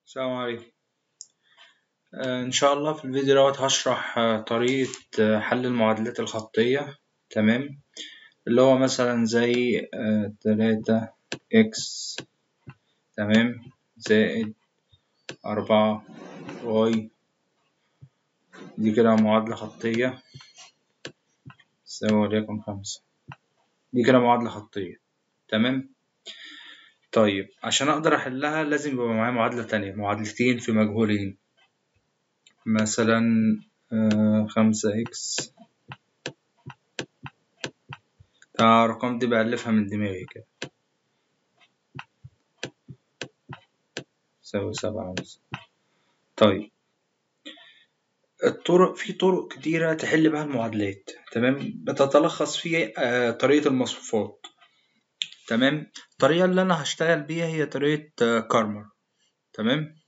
السلام عليكم آه، إن شاء الله في الفيديو دوت هشرح آه، طريقة آه، حل المعادلات الخطية تمام اللي هو مثلا زي آه، تلاتة إكس تمام زائد أربعة واي دي كده معادلة خطية تساوي وليكن خمسة دي كده معادلة خطية تمام طيب عشان أقدر أحلها لازم يبقى معايا معادلة تانية معادلتين في مجهولين مثلا آه، خمسة إكس الأرقام دي بألفها من دماغي كده تساوي سبعة مثلا طيب الطرق في طرق كتيرة تحل بها المعادلات تمام بتتلخص في آه، طريقة المصفوفات تمام الطريقة اللي أنا هشتغل بيها هي طريقة آه، كارمر تمام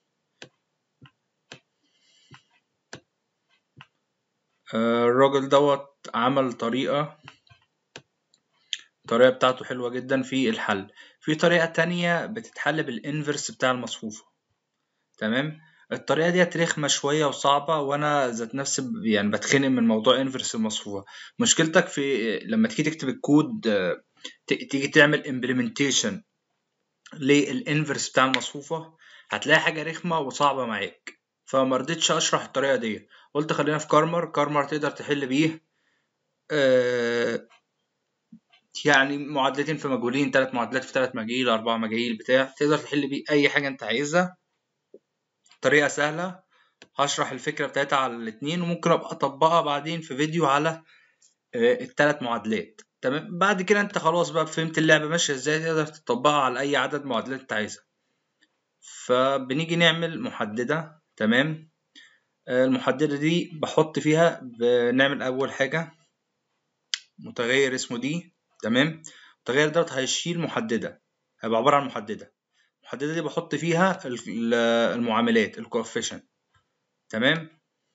آه، الراجل دوت عمل طريقة الطريقة بتاعته حلوة جدا في الحل في طريقة تانية بتتحل بالإنفرس بتاع المصفوفة تمام الطريقة دي رخمة شوية وصعبة وأنا ذات نفسي ب- يعني بتخنق من موضوع انفرس المصفوفة مشكلتك في لما تيجي تكتب الكود آه، ت- تيجي تعمل implementation للانفرس بتاع المصفوفة هتلاقي حاجة رخمة وصعبة معاك فما رضيتش أشرح الطريقة دي قلت خلينا في كارمر كارمر تقدر تحل بيه آه، يعني معادلتين في مجهولين ثلاث معادلات في ثلاث مجاهيل أربع مجاهيل بتاع تقدر تحل بيه أي حاجة أنت عايزها طريقة سهلة هشرح الفكرة بتاعتها على الاتنين وممكن أبقى أطبقها بعدين في فيديو على آه، التلات معادلات تمام بعد كده أنت خلاص بقى فهمت اللعبة ماشية إزاي تقدر تطبقها على أي عدد معادلات أنت عايزها فبنيجي نعمل محددة تمام آه، المحددة دي بحط فيها بنعمل أول حاجة متغير اسمه دي تمام التغير دوت هيشيل محددة هيبقى عبارة عن محددة المحددة دي بحط فيها ال- ال- المعاملات الكوفيشن تمام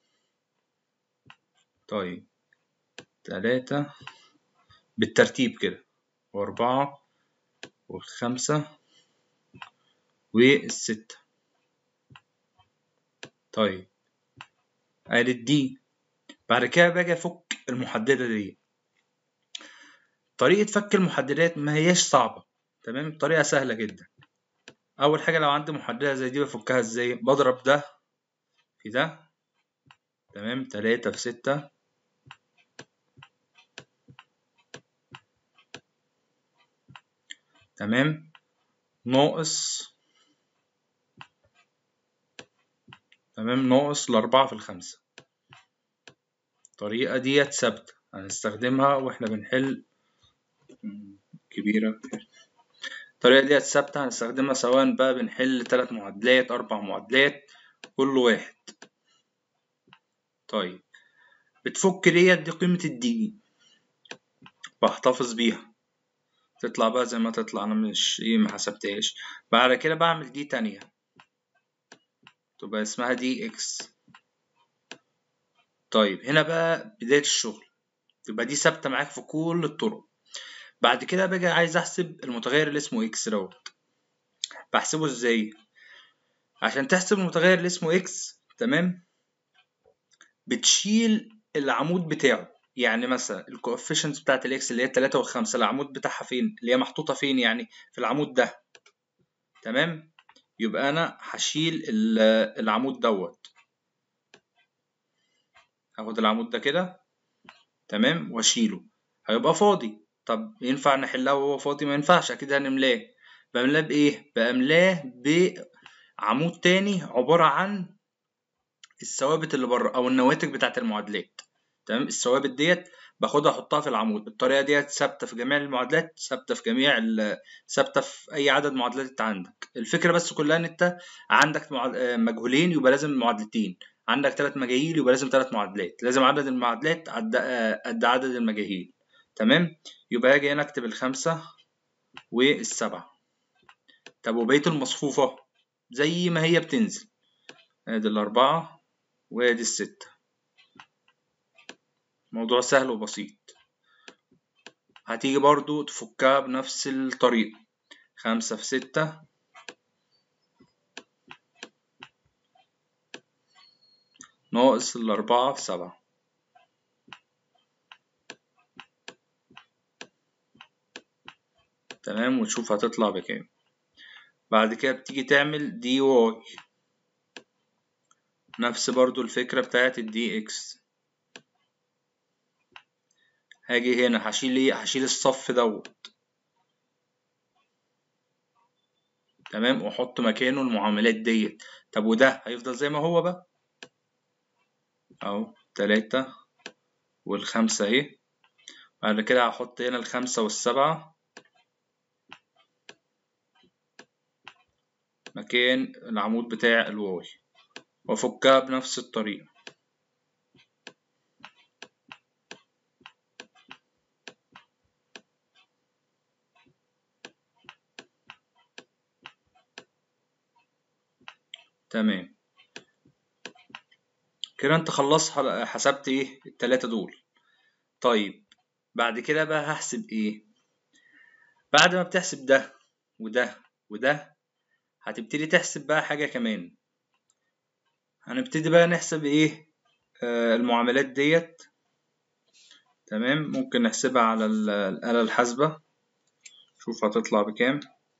طيب تلاتة بالترتيب كده وأربعة والخمسة والستة طيب ادي الدي بعد كده باجي افك المحددة دي طريقة فك المحددات ما هياش صعبة تمام طريقة سهلة جدا أول حاجة لو عندي محددة زي دي بفكها ازاي بضرب ده في ده تمام تلاتة في ستة تمام ناقص تمام ناقص الأربعة في الخمسة الطريقة ديت ثابتة هنستخدمها واحنا بنحل مم، كبيرة الطريقة ديت ثابتة هنستخدمها سواء بقى بنحل تلات معادلات أربع معادلات كل واحد طيب بتفك ديت دي قيمة الدي بحتفظ بيها تطلع بقى زي ما تطلع أنا مش إيه ما حسبتهاش بعد كده بعمل دي تانية تبقى اسمها دي إكس طيب هنا بقى بداية الشغل تبقى دي ثابتة معاك في كل الطرق بعد كده باجي عايز أحسب المتغير اللي اسمه إكس دوت بحسبه إزاي عشان تحسب المتغير اللي اسمه إكس تمام بتشيل العمود بتاعه يعني مثلا الكوفيشنت بتاعت الاكس اللي هي 3 والخمسة العمود بتاعها فين اللي هي محطوطة فين يعني في العمود ده تمام يبقى انا هشيل ال- العمود دوت هاخد العمود ده كده تمام واشيله هيبقى فاضي طب ينفع نحلها وهو فاضي ما ينفعش اكيد هنملاه بملاه بايه بملاه بعمود تاني عبارة عن الثوابت اللي بره او النواتج بتاعت المعادلات تمام الثوابت ديت باخدها احطها في العمود الطريقه ديت ثابته في جميع المعادلات ثابته في جميع ال- ثابته في اي عدد معادلات انت عندك الفكره بس كلها ان انت عندك معاد- آه، مجهولين يبقى لازم معادلتين عندك ثلاث مجاهيل يبقى لازم ثلاث معادلات لازم عدد المعادلات قد آه، قد عدد المجاهيل تمام يبقى اجي هنا اكتب الخمسه والسبعه طب وبقيه المصفوفه زي ما هي بتنزل ادي الاربعه وادي السته موضوع سهل وبسيط هتيجي برضو تفكها بنفس الطريقة خمسة في ستة ناقص الأربعة في سبعة تمام وتشوف هتطلع بكام بعد كده بتيجي تعمل دي واي نفس برضو الفكرة بتاعت الدي اكس هاجي هنا هشيل ايه هشيل الصف دوت تمام واحط مكانه المعاملات ديت طب وده هيفضل زي ما هو بقى اهو تلاتة والخمسة اهي بعد كده هحط هنا الخمسة والسبعة مكان العمود بتاع الواي وافكها بنفس الطريقة تمام كده انت خلصت حسبت ايه التلاتة دول طيب بعد كده بقى هحسب ايه بعد ما بتحسب ده وده وده هتبتدي تحسب بقى حاجة كمان هنبتدي بقى نحسب ايه آه المعاملات ديت تمام ممكن نحسبها على الآلة الحاسبة شوف هتطلع بكام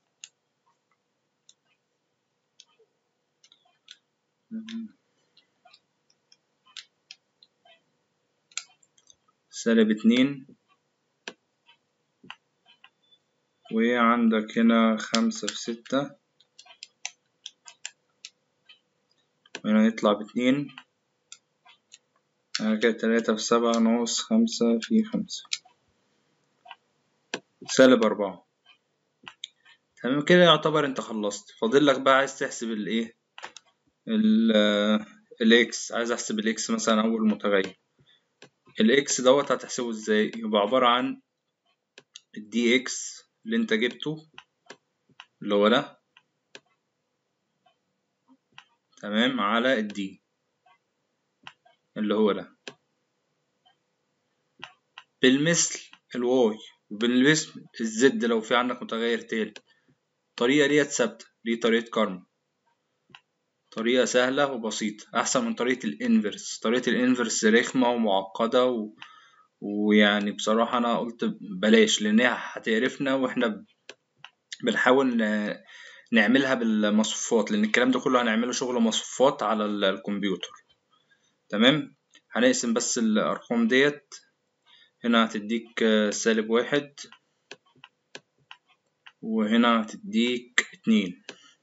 سالب اتنين وعندك هنا خمسة في ستة وهنا يطلع باتنين كده تلاتة في سبعة ناقص خمسة في خمسة سالب أربعة تمام كده يعتبر انت خلصت فاضل لك بقى عايز تحسب الايه الاكس عايز احسب الاكس مثلا اول متغير الاكس دوت هتحسبه ازاي يبقى عبارة عن الدي اكس اللي انت جبته اللي هو ده تمام على الدي اللي هو ده بالمثل الواي وبالمثل الزد لو في عندك متغير تالت الطريقة ديت ثابتة دي طريقة كارما طريقة سهلة وبسيطة أحسن من طريقة الإنفرس طريقة الإنفرس رخمة ومعقدة و... ويعني بصراحة أنا قلت بلاش لأن هي هتقرفنا وإحنا بنحاول نعملها بالمصفوفات لأن الكلام ده كله هنعمله شغل مصفوفات على الكمبيوتر تمام هنقسم بس الأرقام ديت هنا هتديك سالب واحد وهنا هتديك اتنين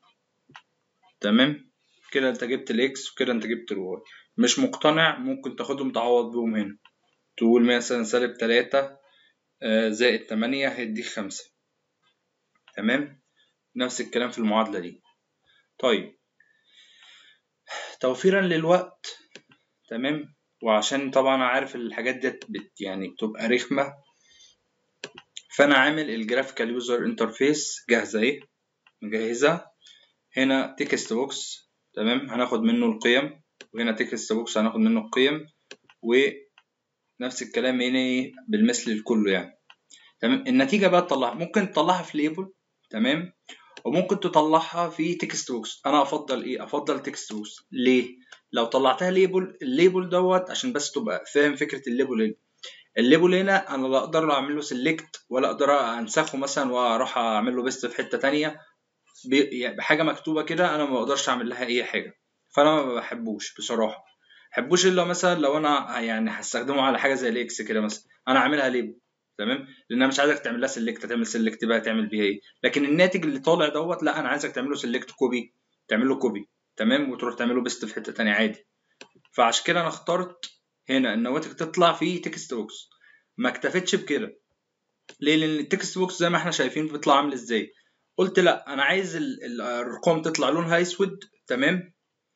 تمام كده انت جبت الاكس وكده انت جبت الواي مش مقتنع ممكن تاخدهم تعوض بيهم هنا تقول مثلا سالب تلاتة زائد تمانية هيديك خمسة تمام نفس الكلام في المعادلة دي طيب توفيرا للوقت تمام وعشان طبعا عارف الحاجات ديت بت يعني بتبقى رخمة فأنا عامل الجرافيكال يوزر انترفيس جاهزة اهي مجهزة هنا تكست بوكس تمام هناخد منه القيم وهنا تكست بوكس هناخد منه القيم ونفس الكلام هنا بالمثل لكله يعني تمام النتيجة بقى تطلعها ممكن تطلعها في ليبل تمام وممكن تطلعها في تكست بوكس انا افضل ايه افضل تكست بوكس ليه لو طلعتها ليبل الليبل دوت عشان بس تبقى فاهم فكره الليبل هنا الليبل هنا انا لا اقدر اعمل له سيلكت ولا اقدر انسخه مثلا واروح اعمل له بيست في حته تانية بحاجه مكتوبه كده انا ما بقدرش اعمل لها اي حاجه فانا ما بحبوش بصراحه بحبوش الا مثلا لو انا يعني هستخدمه على حاجه زي الاكس كده مثلا انا عاملها ليبل تمام لان انا مش عايزك تعمل لها سيلكت تعمل سيلكت بقى تعمل بيها ايه لكن الناتج اللي طالع دوت لا انا عايزك تعمل له سيلكت كوبي تعمل له كوبي تمام وتروح تعمل له بيست في حته تانية عادي فعشان كده انا اخترت هنا النواتج تطلع في تكست بوكس ما اكتفيتش بكده ليه لان التكست بوكس زي ما احنا شايفين بيطلع عامل ازاي قلت لا انا عايز الارقام تطلع لونها اسود تمام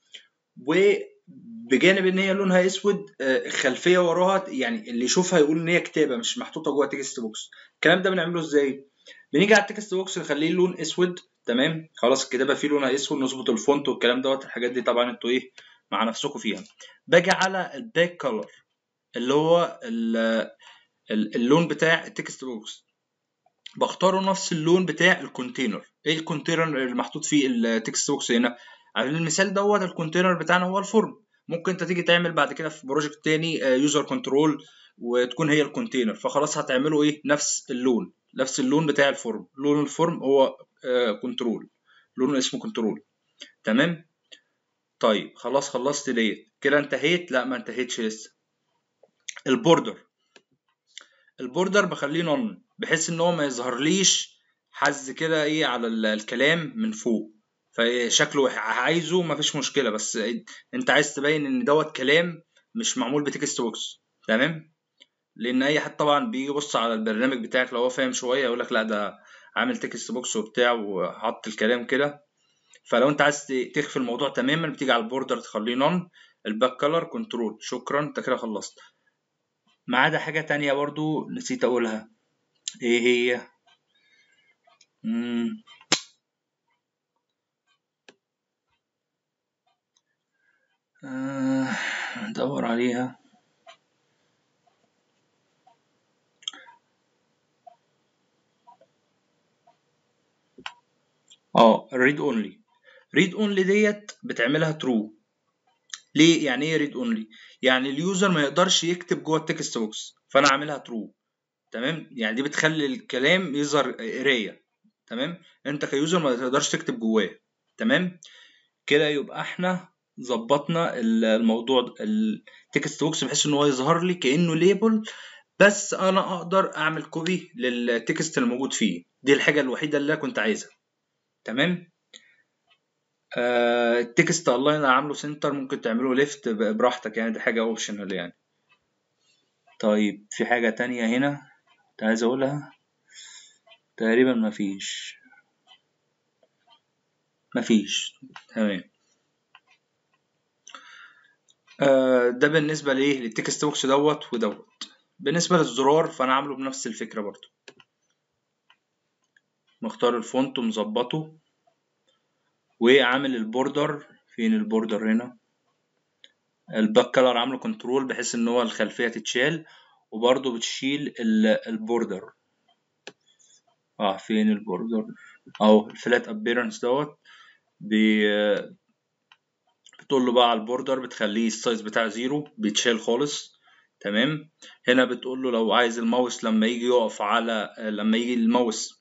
وبجانب ان هي لونها اسود خلفيه وراها يعني اللي يشوفها يقول ان هي كتابه مش محطوطه جوه تكست بوكس الكلام ده بنعمله ازاي بنيجي على التكست بوكس نخليه لون اسود تمام خلاص الكتابه فيه لونها اسود نظبط الفونت والكلام دوت الحاجات دي طبعا انتوا ايه مع نفسكم فيها باجي على الباك كولر اللي هو اللون بتاع التكست بوكس بختاره نفس اللون بتاع الكونتينر ايه الكونتينر اللي محطوط فيه التكست بوكس هنا على المثال دوت الكونتينر بتاعنا هو الفورم ممكن انت تيجي تعمل بعد كده في بروجكت تاني يوزر كنترول وتكون هي الكونتينر فخلاص هتعملوا ايه نفس اللون نفس اللون بتاع الفورم لون الفورم هو كنترول لون اسمه كنترول تمام طيب خلاص خلصت ديت كده انتهيت لا ما انتهيتش لسه البوردر البوردر بخليه نون بحيث ان هو ما يظهرليش حز كده ايه على الكلام من فوق فشكله عايزه مفيش مشكله بس انت عايز تبين ان دوت كلام مش معمول بتكست بوكس تمام لان اي حد طبعا بيجي يبص على البرنامج بتاعك لو هو فاهم شويه يقول لك لا ده عامل تكست بوكس وبتاع وحط الكلام كده فلو انت عايز تخفي الموضوع تماما بتيجي على البوردر تخليه نون الباك كلر كنترول شكرا انت كده خلصت ما عدا حاجه تانية برضو نسيت اقولها ايه هي مم. آه ندور عليها اه الريد اونلي ريد اونلي ديت بتعملها ترو ليه يعني ايه ريد اونلي يعني اليوزر ما يقدرش يكتب جوه التكست بوكس فانا عاملها ترو تمام يعني دي بتخلي الكلام يظهر قرايه تمام انت كيوزر ما تقدرش تكتب جواه تمام كده يبقى احنا ظبطنا الموضوع التكست بوكس بحيث ان هو يظهر لي كانه ليبل بس انا اقدر اعمل كوبي للتكست اللي موجود فيه دي الحاجه الوحيده اللي انا كنت عايزها تمام آه التكست الله انا عامله سنتر ممكن تعمله ليفت براحتك يعني دي حاجه اوبشنال يعني طيب في حاجه تانية هنا كنت عايز اقولها تقريبا مفيش مفيش تمام آه ده بالنسبه لايه للتكست بوكس دوت ودوت بالنسبه للزرار فانا عامله بنفس الفكره برضو مختار الفونت ومظبطه وعامل البوردر فين البوردر هنا الباك كلر عامله كنترول بحيث ان هو الخلفيه تتشال وبرضه بتشيل البوردر اه فين البوردر اهو الفلات ابيرنس دوت بتقول له بقى على البوردر بتخليه السايز بتاع زيرو بيتشال خالص تمام هنا بتقول له لو عايز الماوس لما يجي يقف على لما يجي الماوس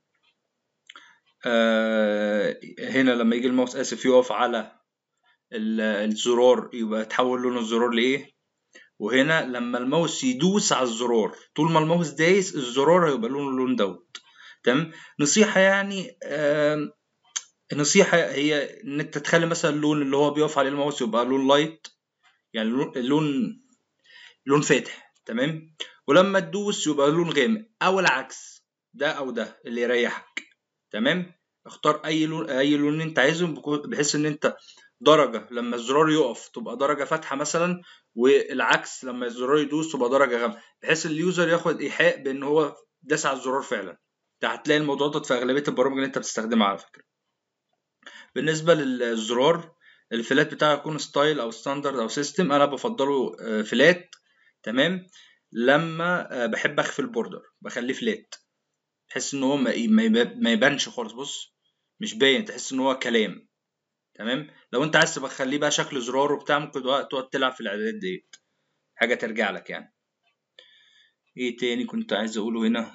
آه هنا لما يجي الماوس اسف يقف على الزرار يبقى تحول لون الزرار لايه وهنا لما الماوس يدوس على الزرار طول ما الماوس دايس الزرار هيبقى لونه اللون دوت تمام نصيحه يعني آه نصيحه هي ان انت تخلي مثلا اللون اللي هو بيقف عليه الماوس يبقى لون لايت يعني لون لون فاتح تمام ولما تدوس يبقى لون غامق او العكس ده او ده اللي يريحك تمام اختار اي لون اي لون انت عايزه بحيث ان انت درجه لما الزرار يقف تبقى درجه فاتحه مثلا والعكس لما الزرار يدوس تبقى درجه غامقه بحيث اليوزر ياخد ايحاء بان هو داس على الزرار فعلا ده هتلاقي الموضوع ده في اغلبيه البرامج اللي انت بتستخدمها على فكره بالنسبه للزرار الفلات بتاعه يكون ستايل او ستاندرد او سيستم انا بفضله فلات تمام لما بحب اخفي البوردر بخليه فلات تحس ان هو ما يبانش خالص بص مش باين تحس ان هو كلام تمام لو انت عايز تخليه بقى شكل زرار وبتاع ممكن تقعد تلعب في الاعدادات ديت حاجه ترجع لك يعني ايه تاني كنت عايز اقوله هنا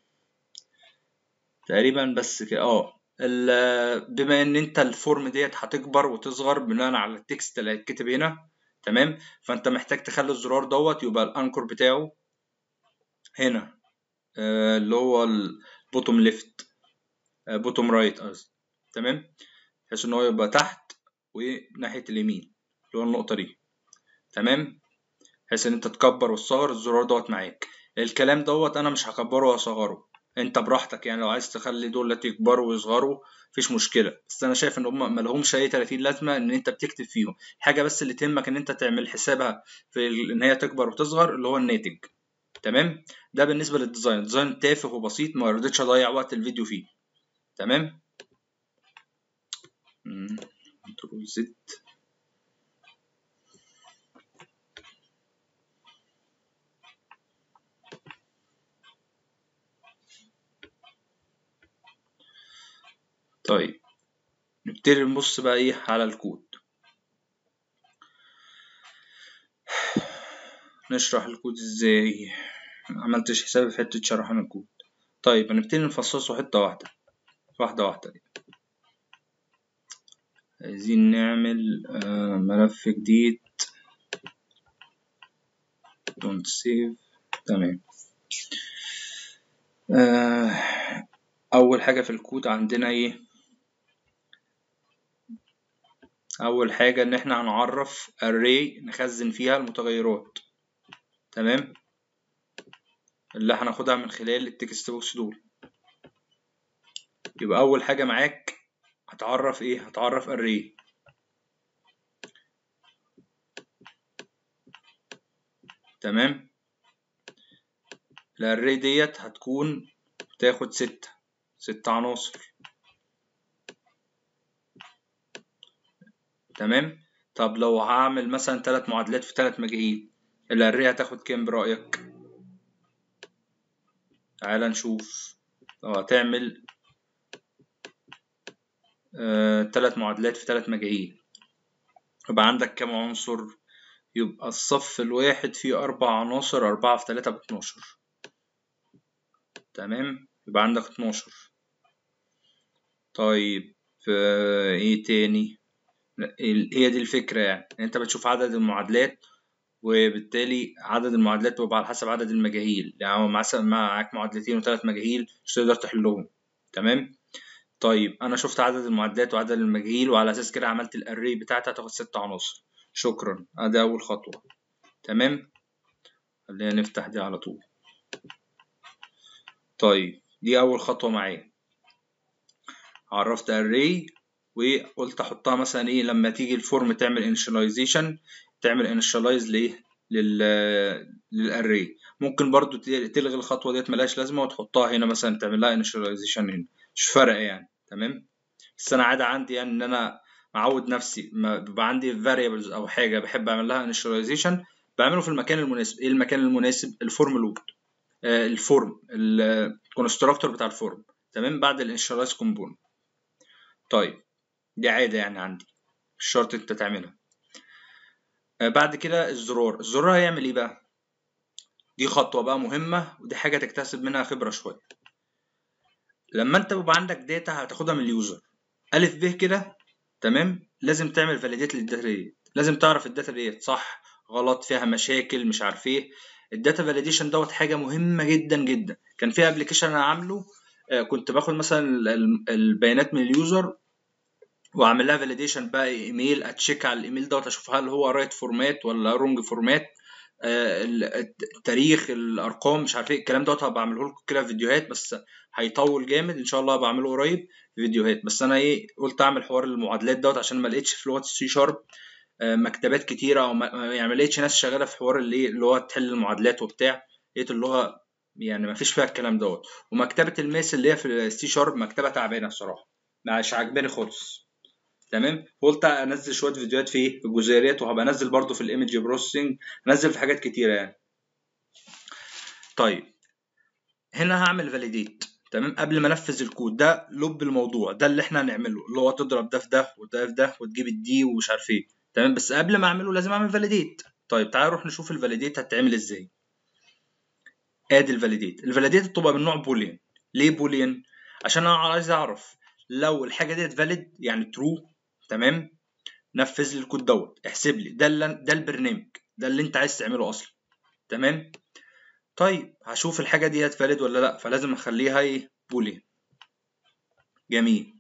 تقريبا بس كده اه بما ان انت الفورم ديت هتكبر وتصغر بناء على التكست اللي هيتكتب هنا تمام فانت محتاج تخلي الزرار دوت يبقى الانكر بتاعه هنا آه اللي هو البوتوم ليفت آه بوتوم رايت قصدي تمام بحيث ان هو يبقى تحت وناحيه اليمين اللي هو النقطه دي تمام بحيث ان انت تكبر وتصغر الزرار دوت معاك الكلام دوت انا مش هكبره واصغره انت براحتك يعني لو عايز تخلي دول يكبروا ويصغروا مفيش مشكله بس انا شايف ان هم ملهمش اي 30 لازمه ان انت بتكتب فيهم الحاجه بس اللي تهمك ان انت تعمل حسابها في ان هي تكبر وتصغر اللي هو الناتج تمام ده بالنسبه للديزاين الديزاين تافه وبسيط ما رضيتش اضيع وقت الفيديو فيه تمام كنترول زد طيب نبتدي نبص بقى ايه على الكود نشرح الكود ازاي معملتش حسابي في حتة شرحان الكود طيب هنبتدي نفصصه حتة واحدة واحدة واحدة عايزين نعمل آه ملف جديد don't save تمام آه أول حاجة في الكود عندنا إيه أول حاجة إن إحنا هنعرف array نخزن فيها المتغيرات تمام اللي هناخدها من خلال التكست بوكس دول يبقى أول حاجة معاك هتعرف إيه هتعرف array تمام الاري ديت هتكون بتاخد ستة ستة عناصر تمام طب لو هعمل مثلا تلات معادلات في تلات مجاهيل الاري هتاخد كام برأيك تعال نشوف لو هتعمل آه تلات معادلات في تلات مجاهيل يبقى عندك كام عنصر يبقى الصف الواحد فيه أربع عناصر أربعة في تلاتة باتناشر تمام يبقى عندك اتناشر طيب آه ايه تاني هي دي الفكرة يعني انت بتشوف عدد المعادلات وبالتالي عدد المعادلات بيبقى على حسب عدد المجاهيل يعني مثلا معاك معادلتين وثلاث مجاهيل مش تقدر تحلهم تمام طيب انا شفت عدد المعادلات وعدد المجاهيل وعلى اساس كده عملت الاري بتاعتي هتاخد ست عناصر شكرا ادي اول خطوة تمام خلينا نفتح دي على طول طيب دي اول خطوة معايا عرفت array وقلت احطها مثلا ايه لما تيجي الفورم تعمل initialization تعمل initialize ليه لل للاري ممكن برضو تلغي الخطوه ديت ملهاش لازمه وتحطها هنا مثلا تعمل لها initialization هنا مش فارقه يعني تمام بس انا عاده عندي يعني ان انا معود نفسي ما بيبقى عندي variables او حاجه بحب اعمل لها initialization بعمله في المكان المناسب ايه المكان المناسب الفورم لوب آه الفورم الكونستراكتور بتاع الفورم تمام بعد الانشالايز كومبوننت طيب دي عاده يعني عندي مش شرط انت تعملها آه بعد كده الزرار الزرار هيعمل ايه بقى دي خطوه بقى مهمه ودي حاجه تكتسب منها خبره شويه لما انت بيبقى عندك داتا هتاخدها من اليوزر الف ب كده تمام لازم تعمل فاليديت للداتا ديت لازم تعرف الداتا ديت صح غلط فيها مشاكل مش عارف ايه الداتا فاليديشن دوت حاجه مهمه جدا جدا كان في ابلكيشن انا عامله آه كنت باخد مثلا البيانات من اليوزر واعمل لها فاليديشن بقى ايميل اتشيك على الايميل دوت اشوف هل هو رايت فورمات ولا رونج فورمات آه التاريخ الارقام مش عارف ايه الكلام دوت هبقى اعمله لكم كده فيديوهات بس هيطول جامد ان شاء الله بعمله قريب في فيديوهات بس انا ايه قلت اعمل حوار المعادلات دوت عشان ما لقيتش في لغه السي شارب مكتبات كتيره او يعني ما لقيتش ناس شغاله في حوار اللي اللي هو تحل المعادلات وبتاع لقيت اللغه يعني ما فيش فيها الكلام دوت ومكتبه الماس اللي هي في السي شارب مكتبه تعبانه الصراحه مش عاجباني خالص تمام قلت انزل شويه فيديوهات في الجزئيات وهبقى انزل برضو في الايمج بروسيسنج انزل في حاجات كتيره يعني طيب هنا هعمل فاليديت تمام قبل ما انفذ الكود ده لب الموضوع ده اللي احنا هنعمله اللي هو تضرب ده في ده وده في ده وتجيب الدي ومش عارف ايه تمام بس قبل ما اعمله لازم اعمل فاليديت طيب تعال نروح نشوف الفاليديت هتتعمل ازاي ادي الفاليديت الفاليديت بتبقى من نوع بوليان ليه بوليان عشان انا عايز اعرف لو الحاجه ديت فاليد يعني ترو تمام نفذ لي الكود دوت احسب لي ده اللي ده البرنامج ده اللي انت عايز تعمله اصلا تمام طيب هشوف الحاجه ديت فاليد ولا لا فلازم اخليها ايه بوليان جميل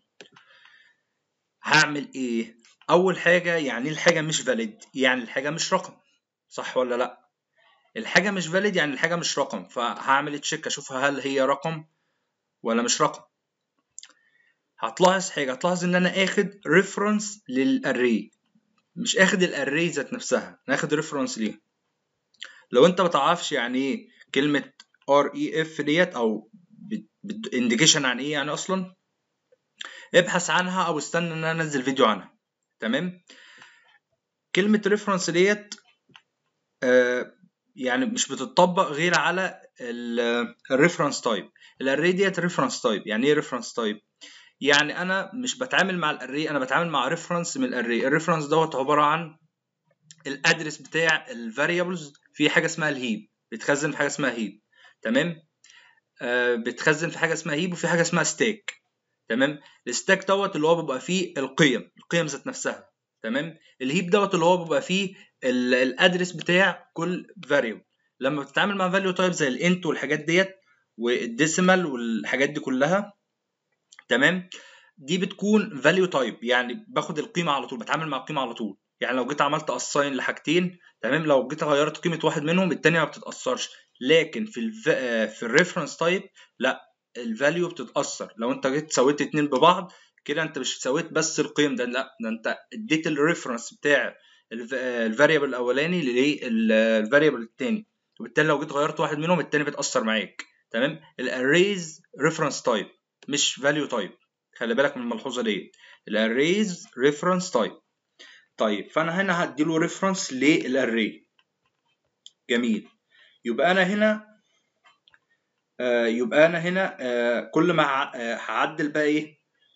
هعمل ايه اول حاجه يعني الحاجه مش فاليد يعني الحاجه مش رقم صح ولا لا الحاجه مش فاليد يعني الحاجه مش رقم فهعمل تشيك اشوف هل هي رقم ولا مش رقم هتلاحظ حاجه هتلاحظ ان انا اخد ريفرنس للاري مش اخد الاري ذات نفسها انا اخد ريفرنس ليها لو انت ما تعرفش يعني ايه كلمه ار اي اف ديت او انديكيشن عن ايه يعني اصلا ابحث عنها او استنى ان انا انزل فيديو عنها تمام كلمه ريفرنس ديت آه يعني مش بتطبق غير على الريفرنس تايب الاري ديت ريفرنس تايب يعني ايه ريفرنس تايب يعني انا مش بتعامل مع الاري انا بتعامل مع ريفرنس من الاري الريفرنس دوت عباره عن الادرس بتاع الفاريبلز في حاجه اسمها الهيب بيتخزن في حاجه اسمها هيب تمام آه بتخزن في حاجه اسمها هيب وفي حاجه اسمها ستاك تمام الستاك دوت اللي هو بيبقى فيه القيم القيم ذات نفسها تمام الهيب دوت اللي هو بيبقى فيه الادرس بتاع كل فاريبل لما بتتعامل مع فاليو تايب زي الانت والحاجات ديت والديسيمال والحاجات دي كلها تمام دي بتكون فاليو تايب يعني باخد القيمه على طول بتعامل مع القيمه على طول يعني لو جيت عملت اساين لحاجتين تمام لو جيت غيرت قيمه واحد منهم التانية ما بتتاثرش لكن في الف... في الريفرنس تايب لا الفاليو بتتاثر لو انت جيت سويت اتنين ببعض كده انت مش سويت بس القيم ده لا ده انت اديت الريفرنس بتاع الفاريبل الاولاني للفاريبل التاني وبالتالي لو جيت غيرت واحد منهم التاني بيتاثر معاك تمام الاريز ريفرنس تايب مش فاليو تايب خلي بالك من الملحوظه ديت الاريز ريفرنس تايب طيب فانا هنا هديله ريفرنس للاري جميل يبقى انا هنا آه يبقى انا هنا آه كل ما آه هعدل بقى ايه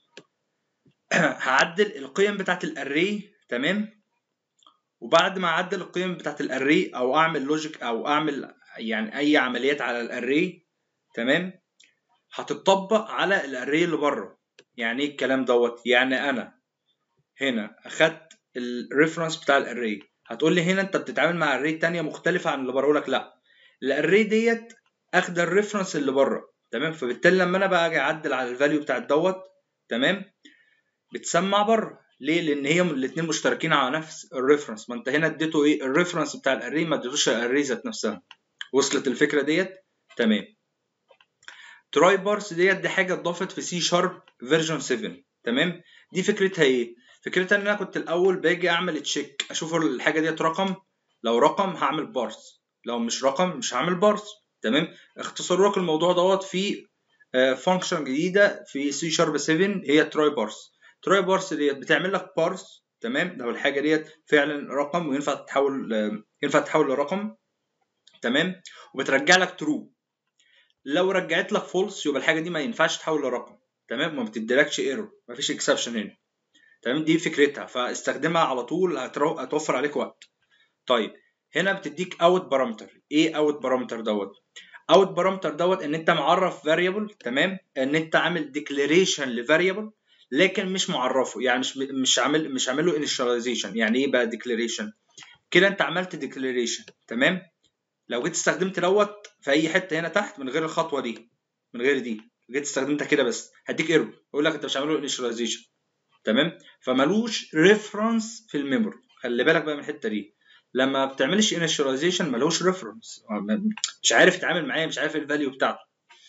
هعدل القيم بتاعت الاري تمام وبعد ما اعدل القيم بتاعت الاري او اعمل لوجيك او اعمل يعني اي عمليات على الاري تمام هتطبق على الاري اللي بره يعني ايه الكلام دوت يعني انا هنا اخدت الريفرنس بتاع الاري هتقول لي هنا انت بتتعامل مع اري تانية مختلفة عن اللي بره لك لا الاري ديت اخد الريفرنس اللي بره تمام فبالتالي لما انا بقى اجي اعدل على الفاليو بتاع دوت تمام بتسمع بره ليه لان هي الاثنين مشتركين على نفس الريفرنس ما انت هنا اديته ايه الريفرنس بتاع الاري ما اديتوش الاري ذات نفسها وصلت الفكره ديت تمام تراي بارس ديت دي حاجه اتضافت في سي شارب فيرجن 7 تمام دي فكرتها ايه فكرتها ان انا كنت الاول باجي اعمل تشيك اشوف الحاجه ديت رقم لو رقم هعمل بارس لو مش رقم مش هعمل بارس تمام اختصر لك الموضوع دوت في فانكشن جديده في سي شارب 7 هي تراي بارس تراي بارس ديت بتعمل لك بارس تمام لو الحاجه ديت فعلا رقم وينفع تتحول ينفع تتحول لرقم تمام وبترجع لك ترو لو رجعت لك فولس يبقى الحاجه دي ما ينفعش تحول لرقم تمام ما بتديلكش ايرور ما فيش اكسبشن هنا تمام دي فكرتها فاستخدمها على طول هتوفر عليك وقت طيب هنا بتديك اوت بارامتر ايه اوت بارامتر دوت اوت بارامتر دوت ان انت معرف فاريبل تمام ان انت عامل ديكلاريشن لفاريبل لكن مش معرفه يعني مش مش عامل مش عامل له انيشاليزيشن يعني ايه بقى ديكلاريشن كده انت عملت ديكلاريشن تمام لو جيت استخدمت دوت في اي حته هنا تحت من غير الخطوه دي من غير دي جيت استخدمتها كده بس هديك ايرور يقول لك انت مش عامل له انيشاليزيشن تمام فمالوش ريفرنس في الميموري خلي بالك بقى من الحته دي لما بتعملش انيشاليزيشن ملوش ريفرنس مش عارف يتعامل معايا مش عارف الفاليو بتاعته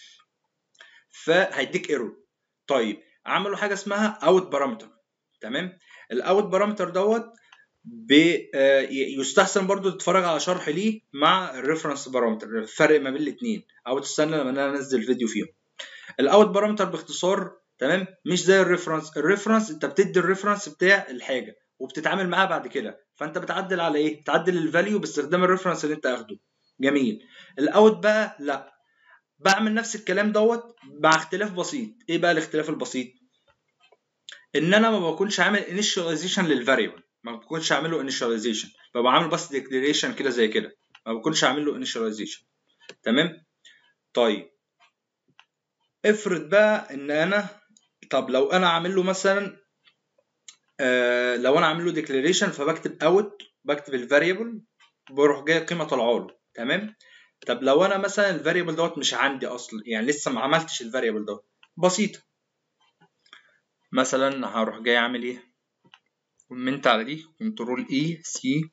فهيديك ايرور طيب عملوا حاجه اسمها اوت بارامتر تمام الاوت بارامتر دوت يستحسن برضو تتفرج على شرح ليه مع الريفرنس بارامتر الفرق ما بين الاثنين او تستنى لما انا انزل فيديو فيهم الاوت بارامتر باختصار تمام مش زي الريفرنس الريفرنس انت بتدي الريفرنس بتاع الحاجه وبتتعامل معاها بعد كده فانت بتعدل على ايه بتعدل الفاليو باستخدام الريفرنس اللي انت اخده جميل الاوت بقى لا بعمل نفس الكلام دوت مع اختلاف بسيط ايه بقى الاختلاف البسيط ان انا ما بكونش عامل انيشاليزيشن للفاريبل ما بكونش عامل له انيشاليزيشن ببقى عامل بس ديكلاريشن كده زي كده ما بكونش عامل له انيشاليزيشن تمام طيب افرض بقى ان انا طب لو انا عامل له مثلا آه لو انا عامل له ديكلاريشن فبكتب اوت بكتب الفاريبل بروح جاي قيمه طالعه له تمام طب لو انا مثلا الفاريبل دوت مش عندي اصلا يعني لسه ما عملتش الفاريبل دوت بسيطه مثلا هروح جاي اعمل ايه كومنت على دي كنترول اي سي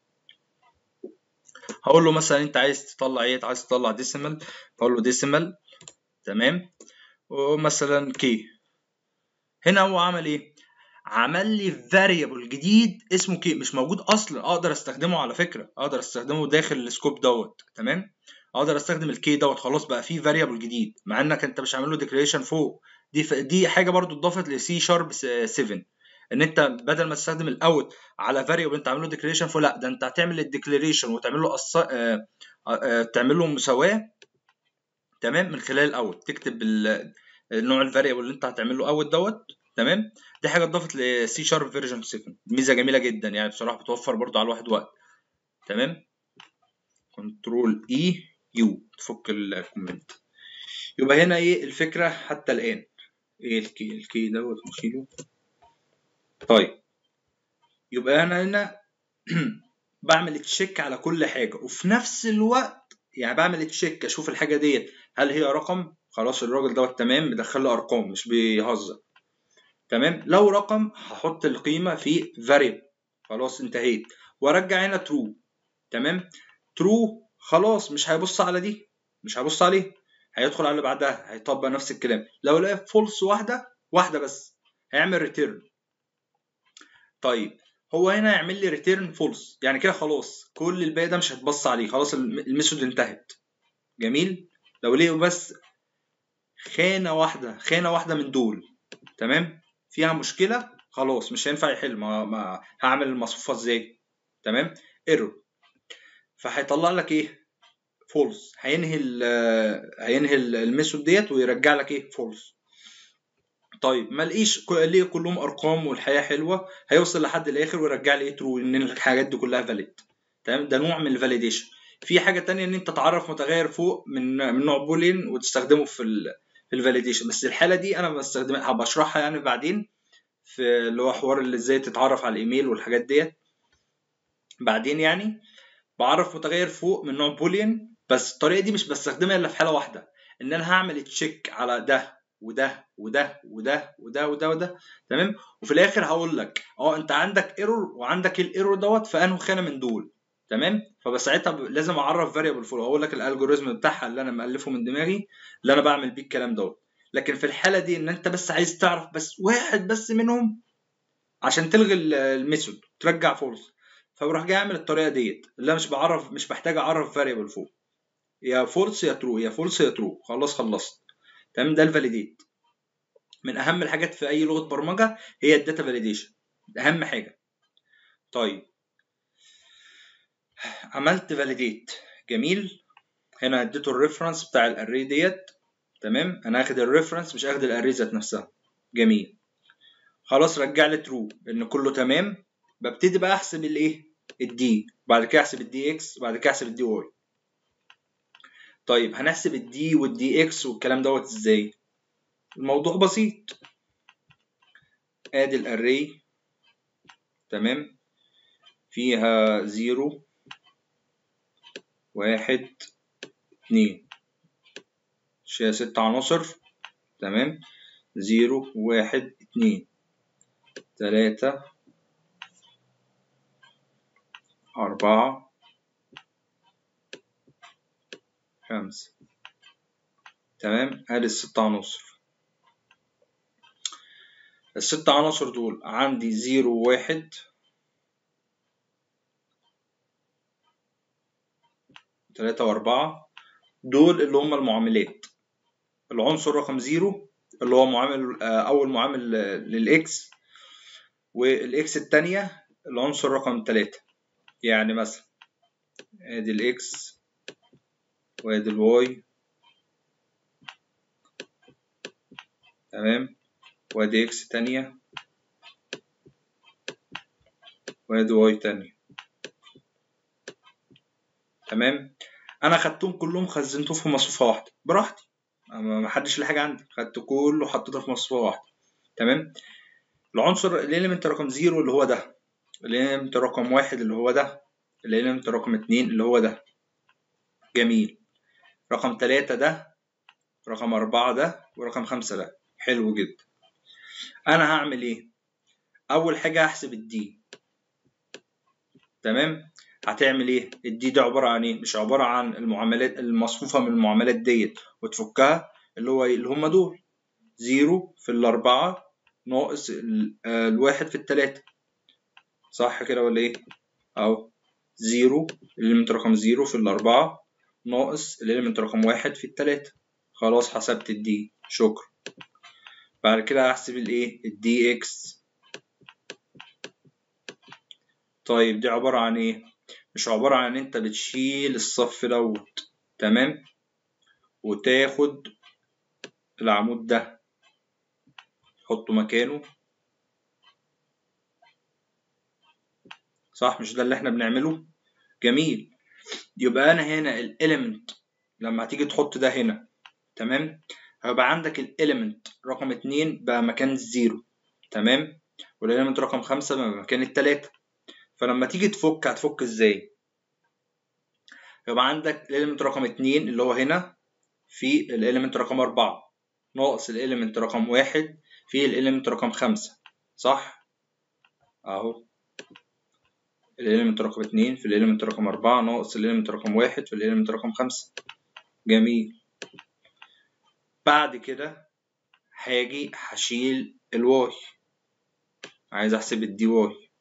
هقول له مثلا انت عايز تطلع ايه عايز تطلع ديسيمال هقول له ديسيمال تمام ومثلا كي هنا هو عمل ايه عمل لي فاريبل جديد اسمه كي مش موجود اصلا اقدر استخدمه على فكره اقدر استخدمه داخل السكوب دوت تمام اقدر استخدم الكي دوت خلاص بقى فيه فاريبل جديد مع انك انت مش عامل له ديكلاريشن فوق دي ف... دي حاجه برضو اتضافت لسي شارب 7 ان انت بدل ما تستخدم الاوت على فاريبل انت عامل له ديكلاريشن فوق لا ده انت هتعمل الديكلاريشن وتعمل له أص... آه... آه... تعمل له مساواه تمام من خلال الاوت تكتب ال... نوع الفاريبل اللي انت هتعمل له اوت دوت تمام دي حاجه اتضافت لسي شارب فيرجن 7 ميزه جميله جدا يعني بصراحه بتوفر برضو على الواحد وقت تمام كنترول اي يو تفك الكومنت يبقى هنا ايه الفكره حتى الان ايه الكي الكي دوت نشيله طيب يبقى انا هنا بعمل تشيك على كل حاجه وفي نفس الوقت يعني بعمل تشيك اشوف الحاجه ديت هل هي رقم خلاص الراجل دوت تمام مدخل له ارقام مش بيهزر تمام لو رقم هحط القيمه في variable خلاص انتهيت وارجع هنا true تمام true خلاص مش هيبص على دي مش هيبص عليه هيدخل على اللي بعدها هيطبق نفس الكلام لو لقى فولس واحده واحده بس هيعمل ريتيرن طيب هو هنا يعمل لي ريتيرن فولس يعني كده خلاص كل الباقي ده مش هتبص عليه خلاص الميثود انتهت جميل لو ليه بس خانه واحده خانه واحده من دول تمام فيها مشكله خلاص مش هينفع يحل ما, ما هعمل المصفوفه ازاي تمام ايرور فهيطلع لك ايه فولس هينهي ال هينهي الميثود ديت ويرجع لك ايه فولس طيب ما لقيش ليه كلهم ارقام والحياه حلوه هيوصل لحد الاخر ويرجع لي ايه ترو ان الحاجات دي كلها فاليد تمام ده نوع من الفاليديشن في حاجه تانية ان انت تعرف متغير فوق من من نوع بولين وتستخدمه في ال في الفاليديشن بس الحاله دي انا بستخدمها هبقى اشرحها يعني بعدين في اللي هو حوار اللي ازاي تتعرف على الايميل والحاجات ديت بعدين يعني بعرف متغير فوق من نوع بولين بس الطريقه دي مش بستخدمها الا في حاله واحده ان انا هعمل تشيك على ده وده وده وده وده وده وده تمام وفي الاخر هقول لك اه انت عندك ايرور وعندك الايرور دوت في انه خانه من دول تمام فساعتها لازم اعرف فاريبل فور اقول لك الالجوريزم بتاعها اللي انا مالفه من دماغي اللي انا بعمل بيه الكلام دوت لكن في الحاله دي ان انت بس عايز تعرف بس واحد بس منهم عشان تلغي الميثود ترجع فولس فبروح جاي اعمل الطريقه ديت اللي انا مش بعرف مش محتاج اعرف فاريبل فوق يا فولس يا ترو يا فولس يا ترو خلاص خلصت تمام ده الفاليديت من اهم الحاجات في اي لغه برمجه هي الداتا فاليديشن اهم حاجه طيب عملت فاليديت جميل هنا اديته الريفرنس بتاع الاري ديت تمام انا اخد الريفرنس مش اخد الاري ذات نفسها جميل خلاص رجع لي ترو ان كله تمام ببتدي بقى احسب الايه الدي بعد كده احسب الدي اكس وبعد كده احسب الدي واي طيب هنحسب الدي والدي اكس والكلام دوت ازاي الموضوع بسيط ادي الاري تمام فيها زيرو واحد اتنين فيها ست عناصر تمام زيرو واحد اتنين تلاتة أربعة خمسة تمام ادي الست عناصر الست عناصر دول عندي زيرو واحد تلاتة وأربعة دول اللي هم المعاملات العنصر رقم زيرو اللي هو معامل أول معامل للإكس والإكس التانية العنصر رقم تلاتة يعني مثلا ادي الإكس وادي الواي تمام وادي اكس تانية وادي واي تانية تمام انا خدتهم كلهم خزنتهم في مصفوفة واحدة براحتي ما حدش ليه حاجة عندي خدت كله حطيته في مصفوفة واحدة تمام العنصر الاليمنت رقم زيرو اللي هو ده الاليمنت رقم واحد اللي هو ده الاليمنت رقم اتنين اللي هو ده جميل رقم تلاتة ده رقم أربعة ده ورقم خمسة ده حلو جدا انا هعمل ايه اول حاجه هحسب الدي تمام هتعمل ايه الدي ده عباره عن ايه مش عباره عن المعاملات المصفوفه من المعاملات ديت وتفكها اللي هو اللي هم دول زيرو في الاربعه ناقص الواحد في التلاته صح كده ولا ايه اهو زيرو الاليمنت رقم زيرو في الاربعه ناقص الاليمنت رقم واحد في التلاته خلاص حسبت الدي شكرا بعد كده هحسب الايه الدي اكس طيب دي عبارة عن ايه مش عبارة عن انت بتشيل الصف دوت تمام وتاخد العمود ده تحطه مكانه صح مش ده اللي احنا بنعمله جميل يبقى انا هنا الاليمنت لما تيجي تحط ده هنا تمام هيبقى عندك الاليمنت رقم اتنين بقى مكان الزيرو تمام والاليمنت رقم خمسة بقى مكان التلاتة فلما تيجي تفك هتفك ازاي يبقى عندك الاليمنت رقم اتنين اللي هو هنا في الاليمنت رقم أربعة ناقص الاليمنت رقم واحد في الاليمنت رقم خمسة صح اهو الاليمنت رقم اتنين في الاليمنت رقم أربعة ناقص الاليمنت رقم واحد في الاليمنت رقم خمسة جميل بعد كده هاجي هشيل الواي عايز احسب الدي واي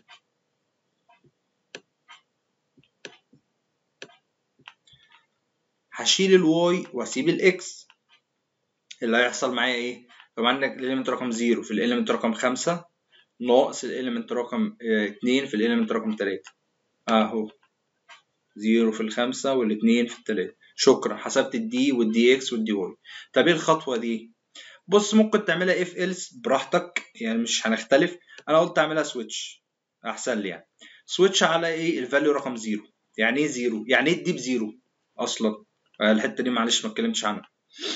هشيل الواي واسيب الاكس اللي هيحصل معايا ايه طبعا عندك الاليمنت رقم زيرو في الاليمنت رقم خمسة ناقص الاليمنت رقم اتنين في الاليمنت رقم تلاتة اهو زيرو في الخمسة والاتنين في التلاتة شكرا حسبت الدي والدي اكس والدي واي طب ايه الخطوة دي بص ممكن تعملها اف ايلس براحتك يعني مش هنختلف انا قلت اعملها سويتش احسن لي يعني سويتش على ايه الفاليو رقم زيرو يعني ايه زيرو يعني ايه الدي بزيرو اصلا الحته دي معلش ما اتكلمتش عنها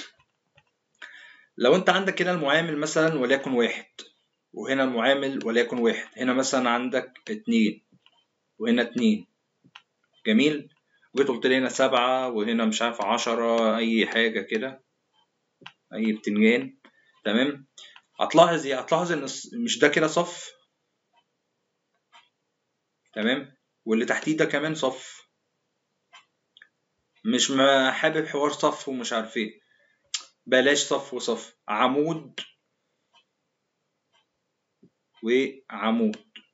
لو انت عندك هنا المعامل مثلا وليكن واحد وهنا المعامل وليكن واحد هنا مثلا عندك اتنين وهنا اتنين جميل جيت قلت لي هنا سبعة وهنا مش عارف عشرة أي حاجة كده أي بتنجان تمام هتلاحظ ايه هتلاحظ ان مش ده كده صف تمام واللي تحتيه ده كمان صف مش ما حابب حوار صف ومش عارف ايه بلاش صف وصف عمود وعمود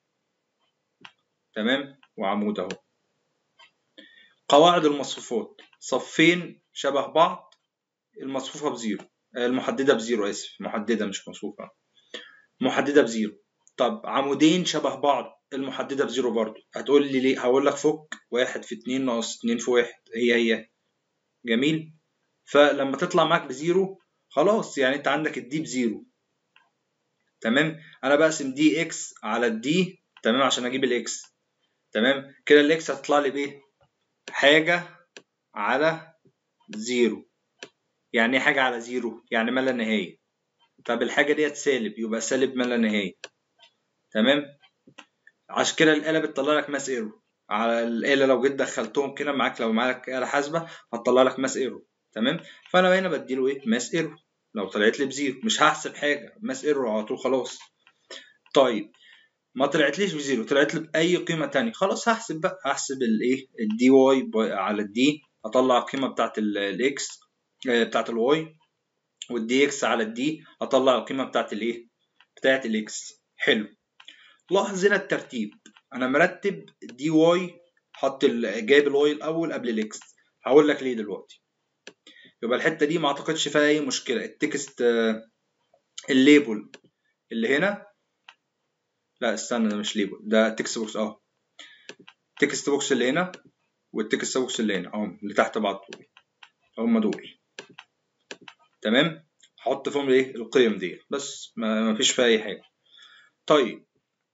تمام وعمود اهو قواعد المصفوفات صفين شبه بعض المصفوفة بزيرو المحددة بزيرو آسف محددة مش مصفوفة محددة بزيرو طب عمودين شبه بعض المحددة بزيرو برضو هتقول لي ليه هقول لك فك واحد في اتنين ناقص اتنين في واحد هي هي جميل فلما تطلع معاك بزيرو خلاص يعني انت عندك الدي بزيرو تمام انا بقسم دي اكس على الدي تمام عشان اجيب الاكس تمام كده الاكس هتطلع لي بايه حاجة على زيرو يعني ايه حاجة على زيرو يعني ما لا نهاية طب الحاجة ديت سالب يبقى سالب ما لا نهاية تمام عشان كده الآلة بتطلع لك ماس ايرو على الآلة لو جيت دخلتهم كده معاك لو معاك آلة حاسبة هتطلع لك ماس ايرو تمام فأنا هنا بديله ايه ماس ايرو لو طلعت لي بزيرو مش هحسب حاجة ماس ايرو على طول خلاص طيب ما طلعتليش بزيرو طلعت لي بأي قيمة تانية خلاص هحسب بقى هحسب الايه الدي واي على الدي اطلع القيمة بتاعت الاكس بتاعت الواي والدي اكس على الدي اطلع القيمة بتاعت الايه بتاعت الاكس حلو لاحظ هنا الترتيب انا مرتب دي واي حط جايب الواي الاول قبل الاكس هقول لك ليه دلوقتي يبقى الحته دي ما اعتقدش فيها اي مشكله التكست الليبل اللي هنا لا استنى ده مش ليبل ده تكست بوكس اه تكست بوكس اللي هنا والتكست بوكس اللي هنا اهم اللي تحت بعض دول هم دول تمام حط فيهم ايه القيم دي بس ما فيش فيها اي حاجه طيب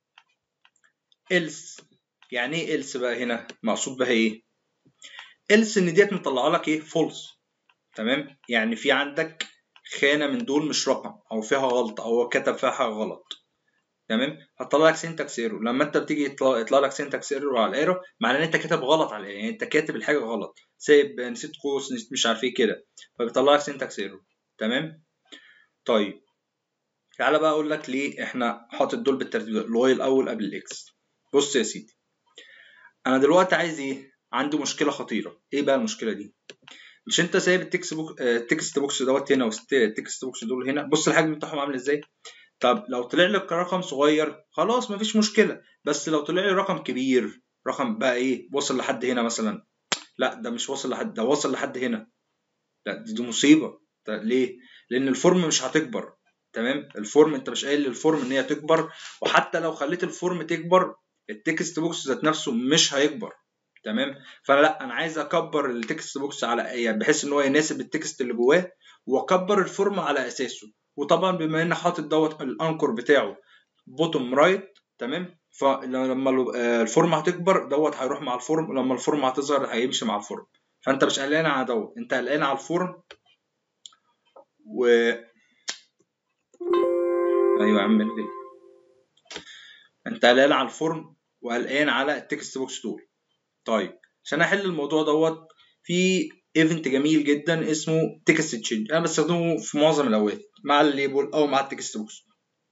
else يعني ايه else بقى هنا مقصود بها ايه else ان ديت مطلعه لك ايه false تمام يعني في عندك خانه من دول مش رقم او فيها غلطه او هو كتب فيها حاجه غلط تمام هتطلع لك سينتاكس ايرور لما انت بتيجي يطلع, يطلع لك سينتاكس ايرور على الايرور معناه ان انت كاتب غلط على يعني انت كاتب الحاجه غلط سايب نسيت قوس نسيت مش عارف ايه كده فبيطلع لك سينتاكس ايرور تمام طيب تعالى بقى اقول لك ليه احنا حاطط دول بالترتيب ده الواي الاول قبل الاكس بص يا سيدي انا دلوقتي عايز ايه عندي مشكله خطيره ايه بقى المشكله دي مش انت سايب التكست بوكس التكست بوكس دوت هنا والتكست بوكس دول هنا بص الحجم بتاعهم عامل ازاي طب لو طلع لك رقم صغير خلاص مفيش مشكله بس لو طلع لي رقم كبير رقم بقى ايه وصل لحد هنا مثلا لا ده مش واصل لحد ده واصل لحد هنا لا دي, دي مصيبه ده ليه لان الفورم مش هتكبر تمام الفورم انت مش قايل للفورم ان هي تكبر وحتى لو خليت الفورم تكبر التكست بوكس ذات نفسه مش هيكبر تمام فانا لا انا عايز اكبر التكست بوكس على يعني بحيث ان هو يناسب التكست اللي جواه واكبر الفورم على اساسه وطبعا بما ان حاطط دوت الانكر بتاعه بوتوم رايت تمام فلما ال- آه، الفورم هتكبر دوت هيروح مع الفورم لما الفورم هتظهر هيمشي مع الفورم فانت مش قلقان على دوت انت قلقان على الفورم و ايوه يا عم الغي انت قلقان على الفورم وقلقان على التكست بوكس دول طيب عشان احل الموضوع دوت في ايفنت جميل جدا اسمه تكست تشينج انا بستخدمه في معظم الاوقات مع الليبل او مع التكست بوكس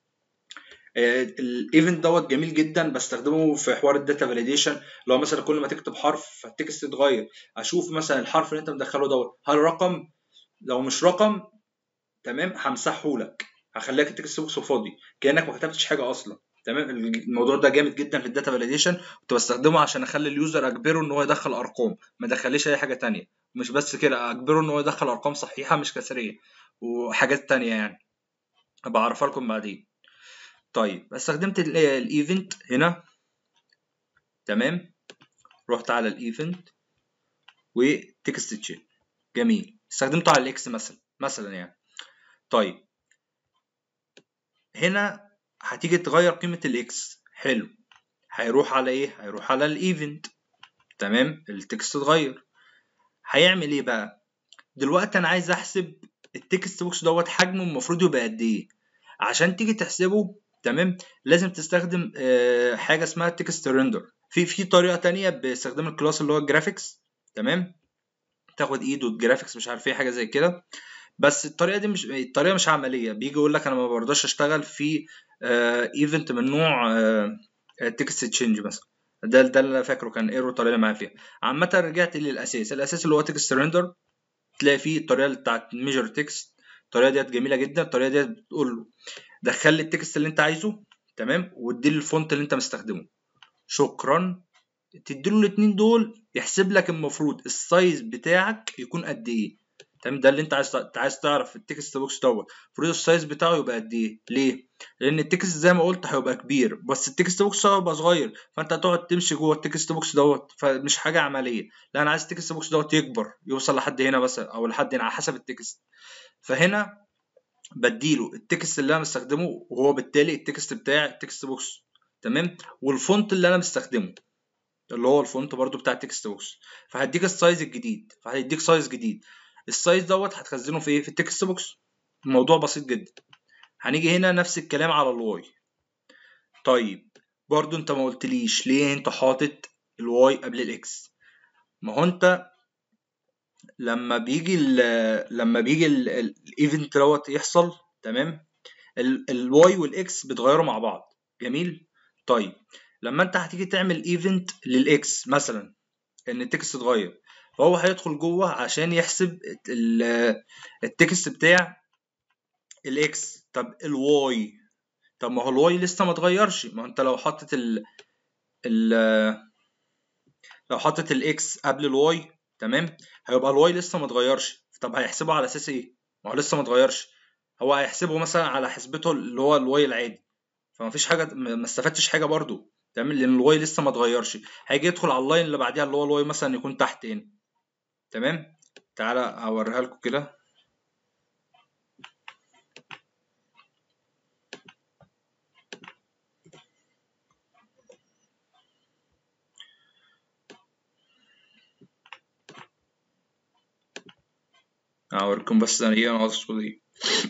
الايفنت دوت جميل جدا بستخدمه في حوار الداتا فاليديشن لو مثلا كل ما تكتب حرف فالتكست يتغير اشوف مثلا الحرف اللي انت مدخله دوت هل رقم لو مش رقم تمام همسحه لك هخليك التكست بوكس فاضي كانك ما كتبتش حاجه اصلا تمام الموضوع ده جامد جدا في الداتا فاليديشن كنت بستخدمه عشان اخلي اليوزر اجبره ان هو يدخل ارقام ما دخليش اي حاجه تانية مش بس كده اجبره ان هو يدخل ارقام صحيحه مش كسريه وحاجات تانية يعني هبقى اعرفها لكم بعدين طيب استخدمت ال- الايفنت هنا تمام رحت على الايفنت وتكست تشين جميل استخدمته على الاكس مثلا مثلا يعني طيب هنا هتيجي تغير قيمة الاكس حلو هيروح على ايه هيروح على الايفنت تمام التكست اتغير هيعمل ايه بقى دلوقتي انا عايز احسب التكست بوكس دوت حجمه المفروض يبقى قد ايه عشان تيجي تحسبه تمام لازم تستخدم آه، حاجه اسمها تكست ريندر في في طريقه تانية باستخدام الكلاس اللي هو الجرافيكس تمام تاخد ايد والجرافيكس مش عارف ايه حاجه زي كده بس الطريقه دي مش الطريقه مش عمليه بيجي يقول لك انا ما برضاش اشتغل في ايفنت من نوع تكست تشينج مثلا ده ده اللي انا فاكره كان ايرو الطريقه اللي معايا فيها عامه رجعت للاساس الاساس اللي هو تكست ريندر تلاقي فيه الطريقه بتاعت ميجر تكست الطريقه ديت جميله جدا الطريقه ديت بتقول له دخل لي التكست اللي انت عايزه تمام وادي لي الفونت اللي انت مستخدمه شكرا تديله الاتنين دول يحسب لك المفروض السايز بتاعك يكون قد ايه تمام ده اللي انت عايز انت عايز تعرف التكست بوكس دوت المفروض السايز بتاعه يبقى قد ايه ليه لان التكست زي ما قلت هيبقى كبير بس التكست بوكس هيبقى صغير فانت هتقعد تمشي جوه التكست بوكس دوت فمش حاجه عمليه لا انا عايز التكست بوكس دوت يكبر يوصل لحد هنا مثلا او لحد هنا على حسب التكست فهنا بديله التكست اللي انا مستخدمه وهو بالتالي التكست بتاع التكست بوكس تمام والفونت اللي انا مستخدمه اللي هو الفونت برضو بتاع التكست بوكس فهديك السايز الجديد فهيديك سايز جديد السايز دوت هتخزنه في ايه في التكست بوكس الموضوع بسيط جدا هنيجي هنا نفس الكلام على الواي طيب برضو انت ما قلتليش ليه انت حاطط الواي قبل الاكس ما هو انت لما بيجي ال لما بيجي الايفنت دوت يحصل تمام الواي والاكس بيتغيروا مع بعض جميل طيب لما انت هتيجي تعمل ايفنت للاكس مثلا ان التكست اتغير فهو هيدخل جوه عشان يحسب ال- التكست بتاع الاكس طب الواي طب ما هو الواي لسه ما اتغيرش ما هو انت لو حطيت ال ال لو حطيت الاكس قبل الواي تمام هيبقى الواي لسه ما اتغيرش طب هيحسبه على اساس ايه ما هو لسه ما اتغيرش هو هيحسبه مثلا على حسبته اللي هو الواي العادي فما فيش حاجه ما ما استفدتش حاجه برضو تمام لان الواي لسه ما اتغيرش هيجي يدخل على اللاين اللي بعديها اللي هو الواي مثلا يكون تحت هنا تمام تعالى اوريها لكم كده اوريكم بس انا ايه انا اقصد ايه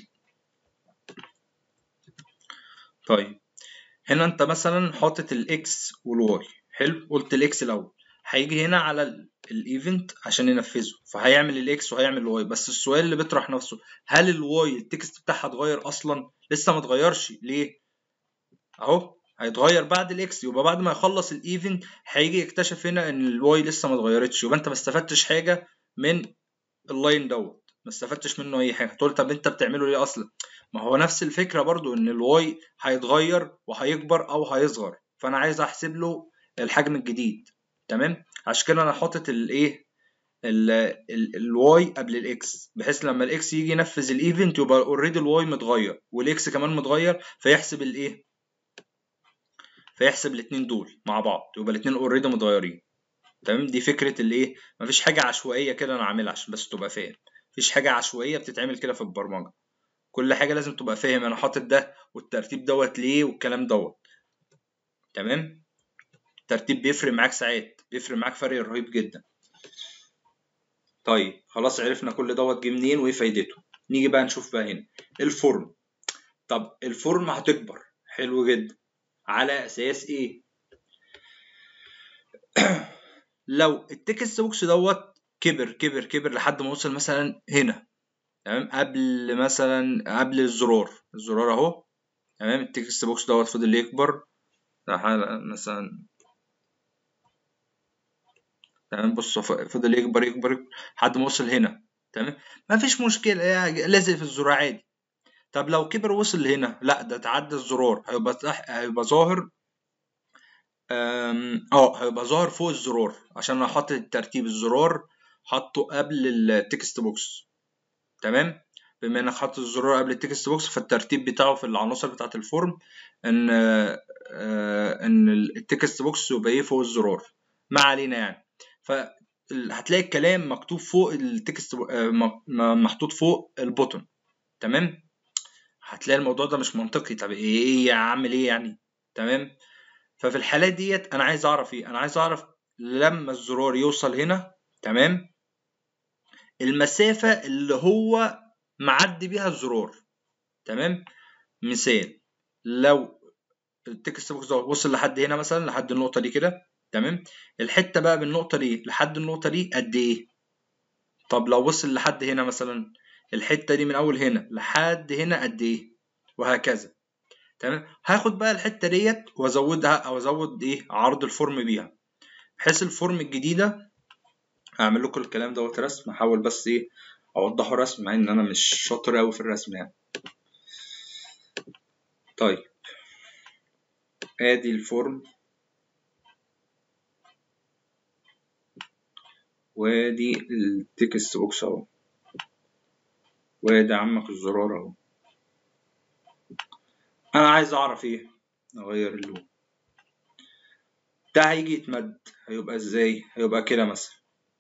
طيب هنا انت مثلا حاطط الاكس والواي حلو قلت الاكس الاول هيجي هنا على الايفنت عشان ينفذه فهيعمل الاكس وهيعمل الواي بس السؤال اللي بيطرح نفسه هل الواي التكست بتاعها اتغير اصلا لسه ما اتغيرش ليه اهو هيتغير بعد الاكس يبقى بعد ما يخلص الايفنت هيجي يكتشف هنا ان الواي لسه ما اتغيرتش يبقى انت ما استفدتش حاجه من اللاين دوت ما استفدتش منه اي حاجه تقول طب انت بتعمله ليه اصلا ما هو نفس الفكره برضو ان الواي هيتغير وهيكبر او هيصغر فانا عايز احسب له الحجم الجديد تمام عشان كده انا حاطط الايه الواي قبل الاكس بحيث لما الاكس يجي ينفذ الايفنت يبقى اوريدي الواي متغير والاكس كمان متغير فيحسب الايه فيحسب الاثنين دول مع بعض يبقى الاثنين اوريدي متغيرين تمام دي فكره الايه مفيش حاجه عشوائيه كده انا عاملها عشان بس تبقى فاهم مفيش حاجه عشوائيه بتتعمل كده في البرمجه كل حاجه لازم تبقى فاهم انا حاطط ده والترتيب دوت ليه والكلام دوت تمام الترتيب بيفرق معاك ساعات بيفرق معاك فرق رهيب جدا طيب خلاص عرفنا كل دوت جه منين وايه فايدته نيجي بقى نشوف بقى هنا الفورم طب الفورم هتكبر حلو جدا على اساس ايه لو التكست بوكس دوت كبر كبر كبر لحد ما وصل مثلا هنا تمام قبل مثلا قبل الزرار الزرار اهو تمام التكست بوكس دوت فضل يكبر مثلا تمام بص فضل يكبر يكبر لحد ما وصل هنا تمام مفيش مشكلة يعني لازق في الزرار عادي طب لو كبر وصل لهنا لا ده تعدى الزرار هيبقى هيبقى ظاهر اه هيبقى ظاهر فوق الزرار عشان انا حاطط الترتيب الزرار حاطه قبل التكست بوكس تمام بما انك حاطط الزرار قبل التكست بوكس فالترتيب بتاعه في العناصر بتاعه الفورم ان آه ان التكست بوكس يبقى ايه فوق الزرار ما علينا يعني فهتلاقي الكلام مكتوب فوق التكست محطوط فوق البوتون تمام هتلاقي الموضوع ده مش منطقي طب ايه اعمل ايه يعني تمام ففي الحالات ديت انا عايز اعرف ايه انا عايز اعرف لما الزرار يوصل هنا تمام المسافة اللي هو معدي بيها الزرار تمام مثال لو التكست بوكس ده وصل لحد هنا مثلا لحد النقطة دي كده تمام الحتة بقى من النقطة دي لحد النقطة دي قد ايه طب لو وصل لحد هنا مثلا الحتة دي من أول هنا لحد هنا قد ايه وهكذا تمام هاخد بقى الحتة ديت وازودها او ازود ايه عرض الفورم بيها بحيث الفورم الجديدة هعمل لكم الكلام دوت رسم هحاول بس ايه اوضحه رسم مع ان انا مش شاطر قوي في الرسم يعني طيب ادي الفورم وادي التكست بوكس اهو وادي عمك الزرار اهو انا عايز اعرف ايه اغير اللون ده هيجي يتمد هيبقى ازاي هيبقى كده مثلا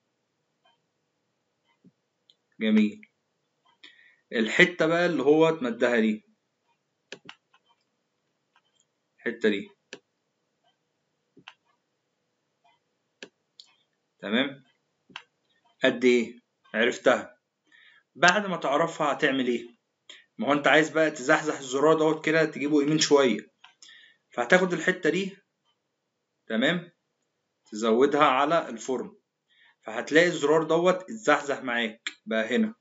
جميل الحتة بقى اللي هو اتمدها دي الحتة دي تمام قد ايه عرفتها بعد ما تعرفها هتعمل ايه ما هو انت عايز بقى تزحزح الزرار دوت كده تجيبه يمين شويه فهتاخد الحته دي تمام تزودها على الفورم فهتلاقي الزرار دوت اتزحزح معاك بقى هنا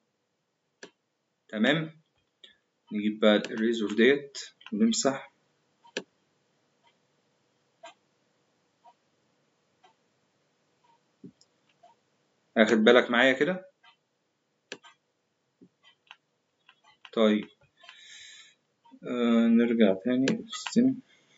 تمام نجيب بقى الريزور ديت ونمسح اخد بالك معايا كده طيب آه نرجع تاني السيستم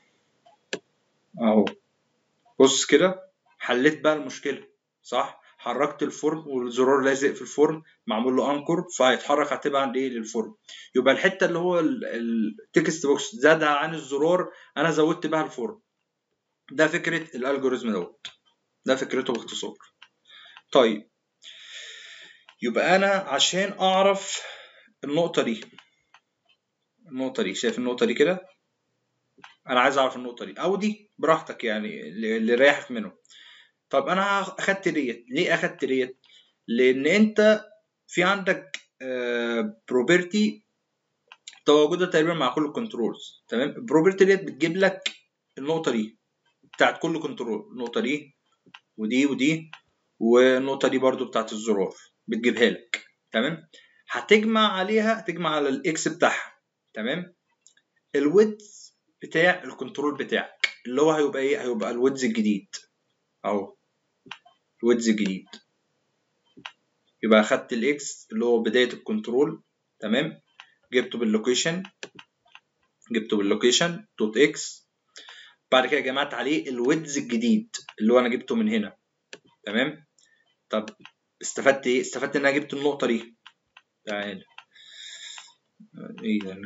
اهو بص كده حليت بقى المشكلة صح حركت الفورم والزرار لازق في الفورم معمول له انكر فهيتحرك هتبقى عند ايه للفورم يبقى الحته اللي هو التكست بوكس زادها عن الزرار انا زودت بها الفورم ده فكره الالجوريزم دوت ده فكرته باختصار طيب يبقى انا عشان اعرف النقطه دي النقطه دي شايف النقطه دي كده انا عايز اعرف النقطه دي او دي براحتك يعني اللي يريحك منه طب انا اخدت ديت ليه اخدت ديت لان انت في عندك بروبرتي موجوده تقريبا مع كل الكنترولز تمام البروبرتي ديت بتجيب لك النقطه دي بتاعت كل كنترول النقطه دي ودي ودي والنقطه دي برضو بتاعت الزرار بتجيبها لك تمام هتجمع عليها تجمع على الاكس بتاعها تمام الويدز بتاع الكنترول بتاعك اللي هو هيبقى ايه هيبقى الويدز الجديد اهو الويدز الجديد يبقى اخدت الاكس اللي هو بدايه الكنترول تمام جبته باللوكيشن جبته باللوكيشن دوت اكس بعد كده جمعت عليه الويدز الجديد اللي هو انا جبته من هنا تمام طب استفدت ايه استفدت ان انا جبت النقطه دي تعالى ايه ده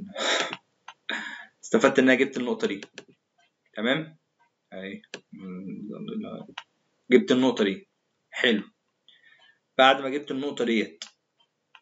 استفدت ان انا جبت النقطه دي تمام اهي جبت النقطه دي حلو بعد ما جبت النقطه ديت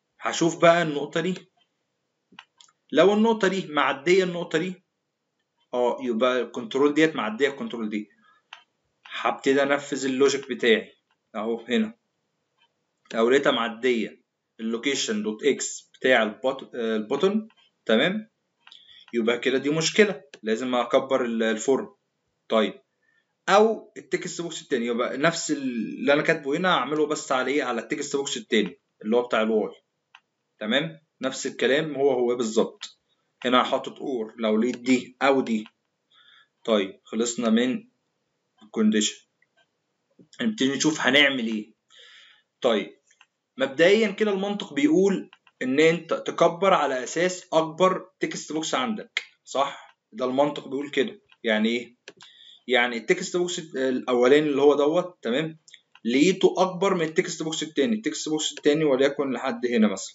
هشوف بقى النقطه دي لو النقطه دي معديه النقطه دي اه يبقى الكنترول ديت معديه الكنترول دي هبتدي انفذ اللوجيك بتاعي اهو هنا لو لقيتها معديه اللوكيشن دوت اكس بتاع البوت- آه، البوتن تمام يبقى كده دي مشكله لازم اكبر ال- الفورم طيب او التكست بوكس التاني يبقى نفس اللي انا كاتبه هنا اعمله بس عليه على التكست بوكس التاني اللي هو بتاع الواي تمام نفس الكلام هو هو بالظبط هنا حاطط اور لو لقيت دي او دي طيب خلصنا من الكونديشن نبتدي نشوف هنعمل ايه طيب مبدئيا كده المنطق بيقول ان انت تكبر على اساس اكبر تكست بوكس عندك صح ده المنطق بيقول كده يعني ايه يعني التكست بوكس الاولاني اللي هو دوت تمام لقيته اكبر من التكست بوكس التاني التكست بوكس التاني وليكن لحد هنا مثلا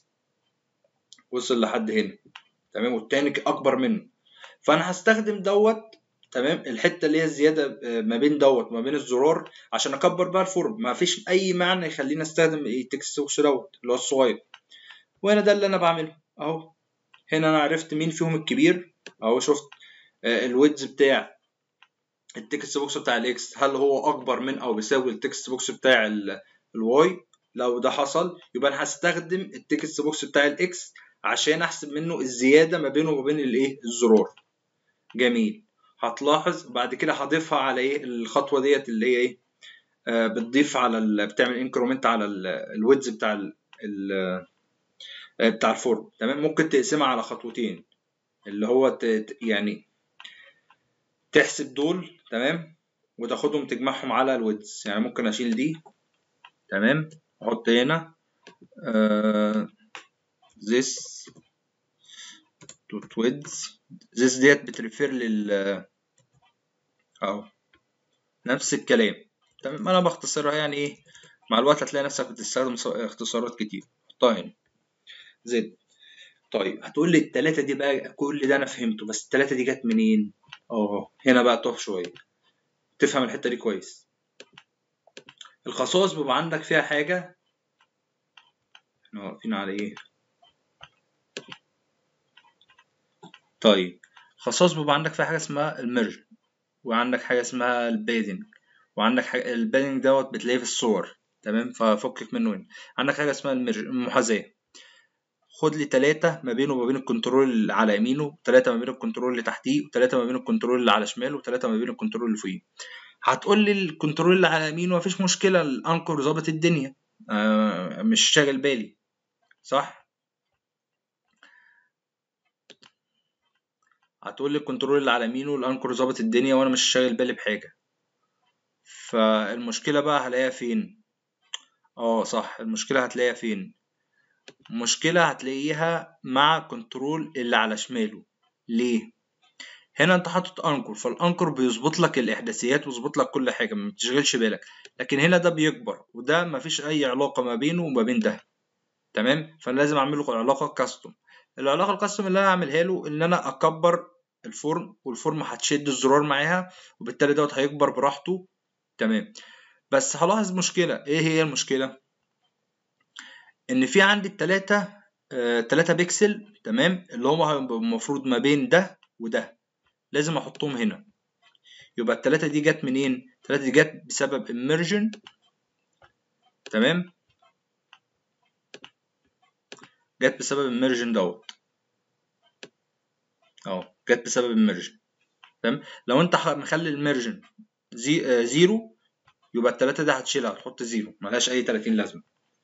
وصل لحد هنا تمام والتاني اكبر منه فانا هستخدم دوت تمام الحته اللي هي الزياده آه، ما بين دوت وما بين الزرار عشان اكبر بقى الفورم ما فيش اي معنى يخليني استخدم التكست بوكس دوت اللي هو الصغير وهنا ده اللي انا بعمله اهو هنا انا عرفت مين فيهم الكبير اهو شفت آه، الويدز بتاع التكست بوكس بتاع الاكس هل هو اكبر من او بيساوي التكست بوكس بتاع ال- الواي لو ده حصل يبقى انا هستخدم التكست بوكس بتاع الاكس عشان احسب منه الزياده ما بينه وما بين الايه الزرار جميل هتلاحظ بعد كده هضيفها على ايه الخطوه ديت اللي هي ايه آه بتضيف على ال... بتعمل انكرومنت على الويدز بتاع ال... ال... آه، بتاع الفورم تمام ممكن تقسمها على خطوتين اللي هو ت... ت- يعني تحسب دول تمام وتاخدهم تجمعهم على الويدز يعني ممكن اشيل دي تمام احط هنا آه this dot width this ديت بتريفير لل اهو نفس الكلام تمام انا بختصرها يعني ايه مع الوقت هتلاقي نفسك بتستخدم ص- اختصارات كتير حطها هنا زد طيب هتقول لي التلاتة دي بقى كل ده انا فهمته بس التلاتة دي جت منين اه هنا بقى تقف شوية تفهم الحتة دي كويس الخصائص بيبقى عندك فيها حاجة احنا واقفين على ايه طيب خصائص بيبقى عندك فيها حاجة اسمها الميرج وعندك حاجة اسمها البيدنج وعندك حاجة البيدنج دوت بتلاقيه في الصور تمام ففكك منه هنا عندك حاجة اسمها الميرج المحاذاة خد لي تلاتة ما بينه وما بين الكنترول اللي على يمينه تلاتة ما بين الكنترول اللي تحتيه وتلاتة ما بين الكنترول اللي على شماله وتلاتة ما بين الكنترول اللي فوقيه هتقول لي الكنترول اللي على يمينه مفيش مشكلة الأنكر ظابط الدنيا آه مش شاغل بالي صح هتقول لي الكنترول اللي على يمينه الأنكر ظابط الدنيا وأنا مش شاغل بالي بحاجة فالمشكلة بقى هلاقيها فين اه صح المشكلة هتلاقيها فين مشكلة هتلاقيها مع كنترول اللي على شماله ليه هنا انت حاطط انكر فالانكر بيظبط لك الاحداثيات ويظبط لك كل حاجه ما بتشغلش بالك لكن هنا ده بيكبر وده مفيش اي علاقه ما بينه وما بين ده تمام فانا لازم اعمل له علاقه كاستوم العلاقه الكاستوم اللي انا هعملها له ان انا اكبر الفورم والفورم هتشد الزرار معاها وبالتالي دوت هيكبر براحته تمام بس هلاحظ مشكله ايه هي المشكله ان في عندي التلاتة آه، تلاتة بيكسل تمام اللي هما هيبقوا المفروض ما بين ده وده لازم احطهم هنا يبقى التلاتة دي جت منين التلاتة دي جت بسبب immersion تمام جت بسبب immersion دوت اهو جت بسبب immersion تمام لو انت ح- مخلي immersion زي آه، زيرو يبقى التلاتة دي هتشيلها هتحط زيرو ملهاش اي 30 لازمة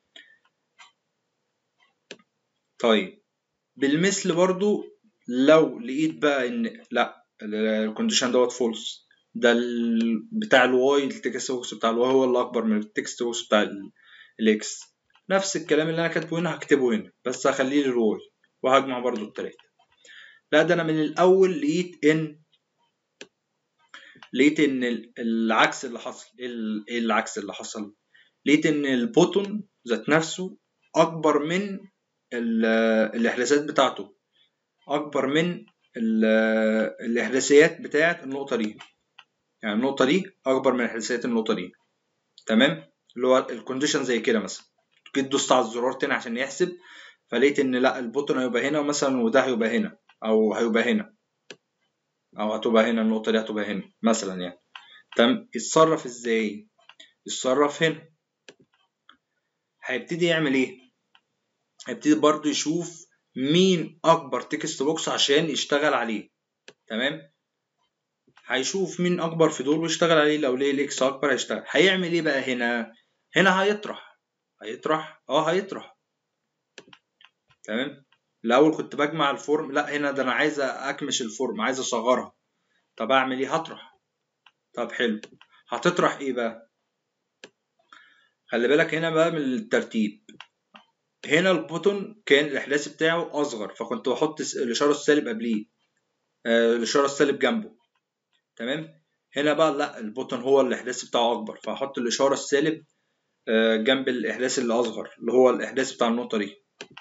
طيب بالمثل برضو لو لقيت بقى ان لا الكونديشن دوت فولس ده ال- بتاع الواي التكست بوكس بتاع الواي هو اللي اكبر من التكست بوكس بتاع ال- الاكس نفس الكلام اللي انا كاتبه هنا هكتبه هنا بس هخليه للواي وهجمع برضو التلاتة لا ده انا من الاول لقيت ان لقيت ان ال- العكس اللي حصل ايه ال- إيه العكس اللي حصل لقيت ان البوتون ذات نفسه اكبر من ال- الاحداثات بتاعته اكبر من ال- الاحداثيات بتاعه النقطه دي يعني النقطه دي اكبر من احداثيات النقطه دي تمام اللي هو الكونديشن زي كده مثلا جيت دوست على الزرار تاني عشان يحسب فلقيت ان لا البوتون هيبقى هنا مثلا وده هيبقى هنا او هيبقى هنا او هتبقى هنا النقطه دي هتبقى هنا مثلا يعني تمام يتصرف ازاي يتصرف هنا هيبتدي يعمل ايه هيبتدي برضو يشوف مين اكبر تكست بوكس عشان يشتغل عليه تمام هيشوف مين اكبر في دول ويشتغل عليه لو ليه الاكس اكبر هيشتغل هيعمل ايه بقى هنا هنا هيطرح هيطرح اه هيطرح تمام الاول كنت بجمع الفورم لا هنا ده انا عايز اكمش الفورم عايز اصغرها طب اعمل ايه هطرح طب حلو هتطرح ايه بقى خلي بالك هنا بقى من الترتيب هنا البوتون كان الاحداث بتاعه اصغر فكنت بحط الاشاره السالب قبليه آه الاشاره السالب جنبه تمام هنا بقى لا البوتون هو الاحداث بتاعه اكبر فهحط الاشاره السالب آه جنب الاحداث اللي اصغر اللي هو الاحداث بتاع النقطه دي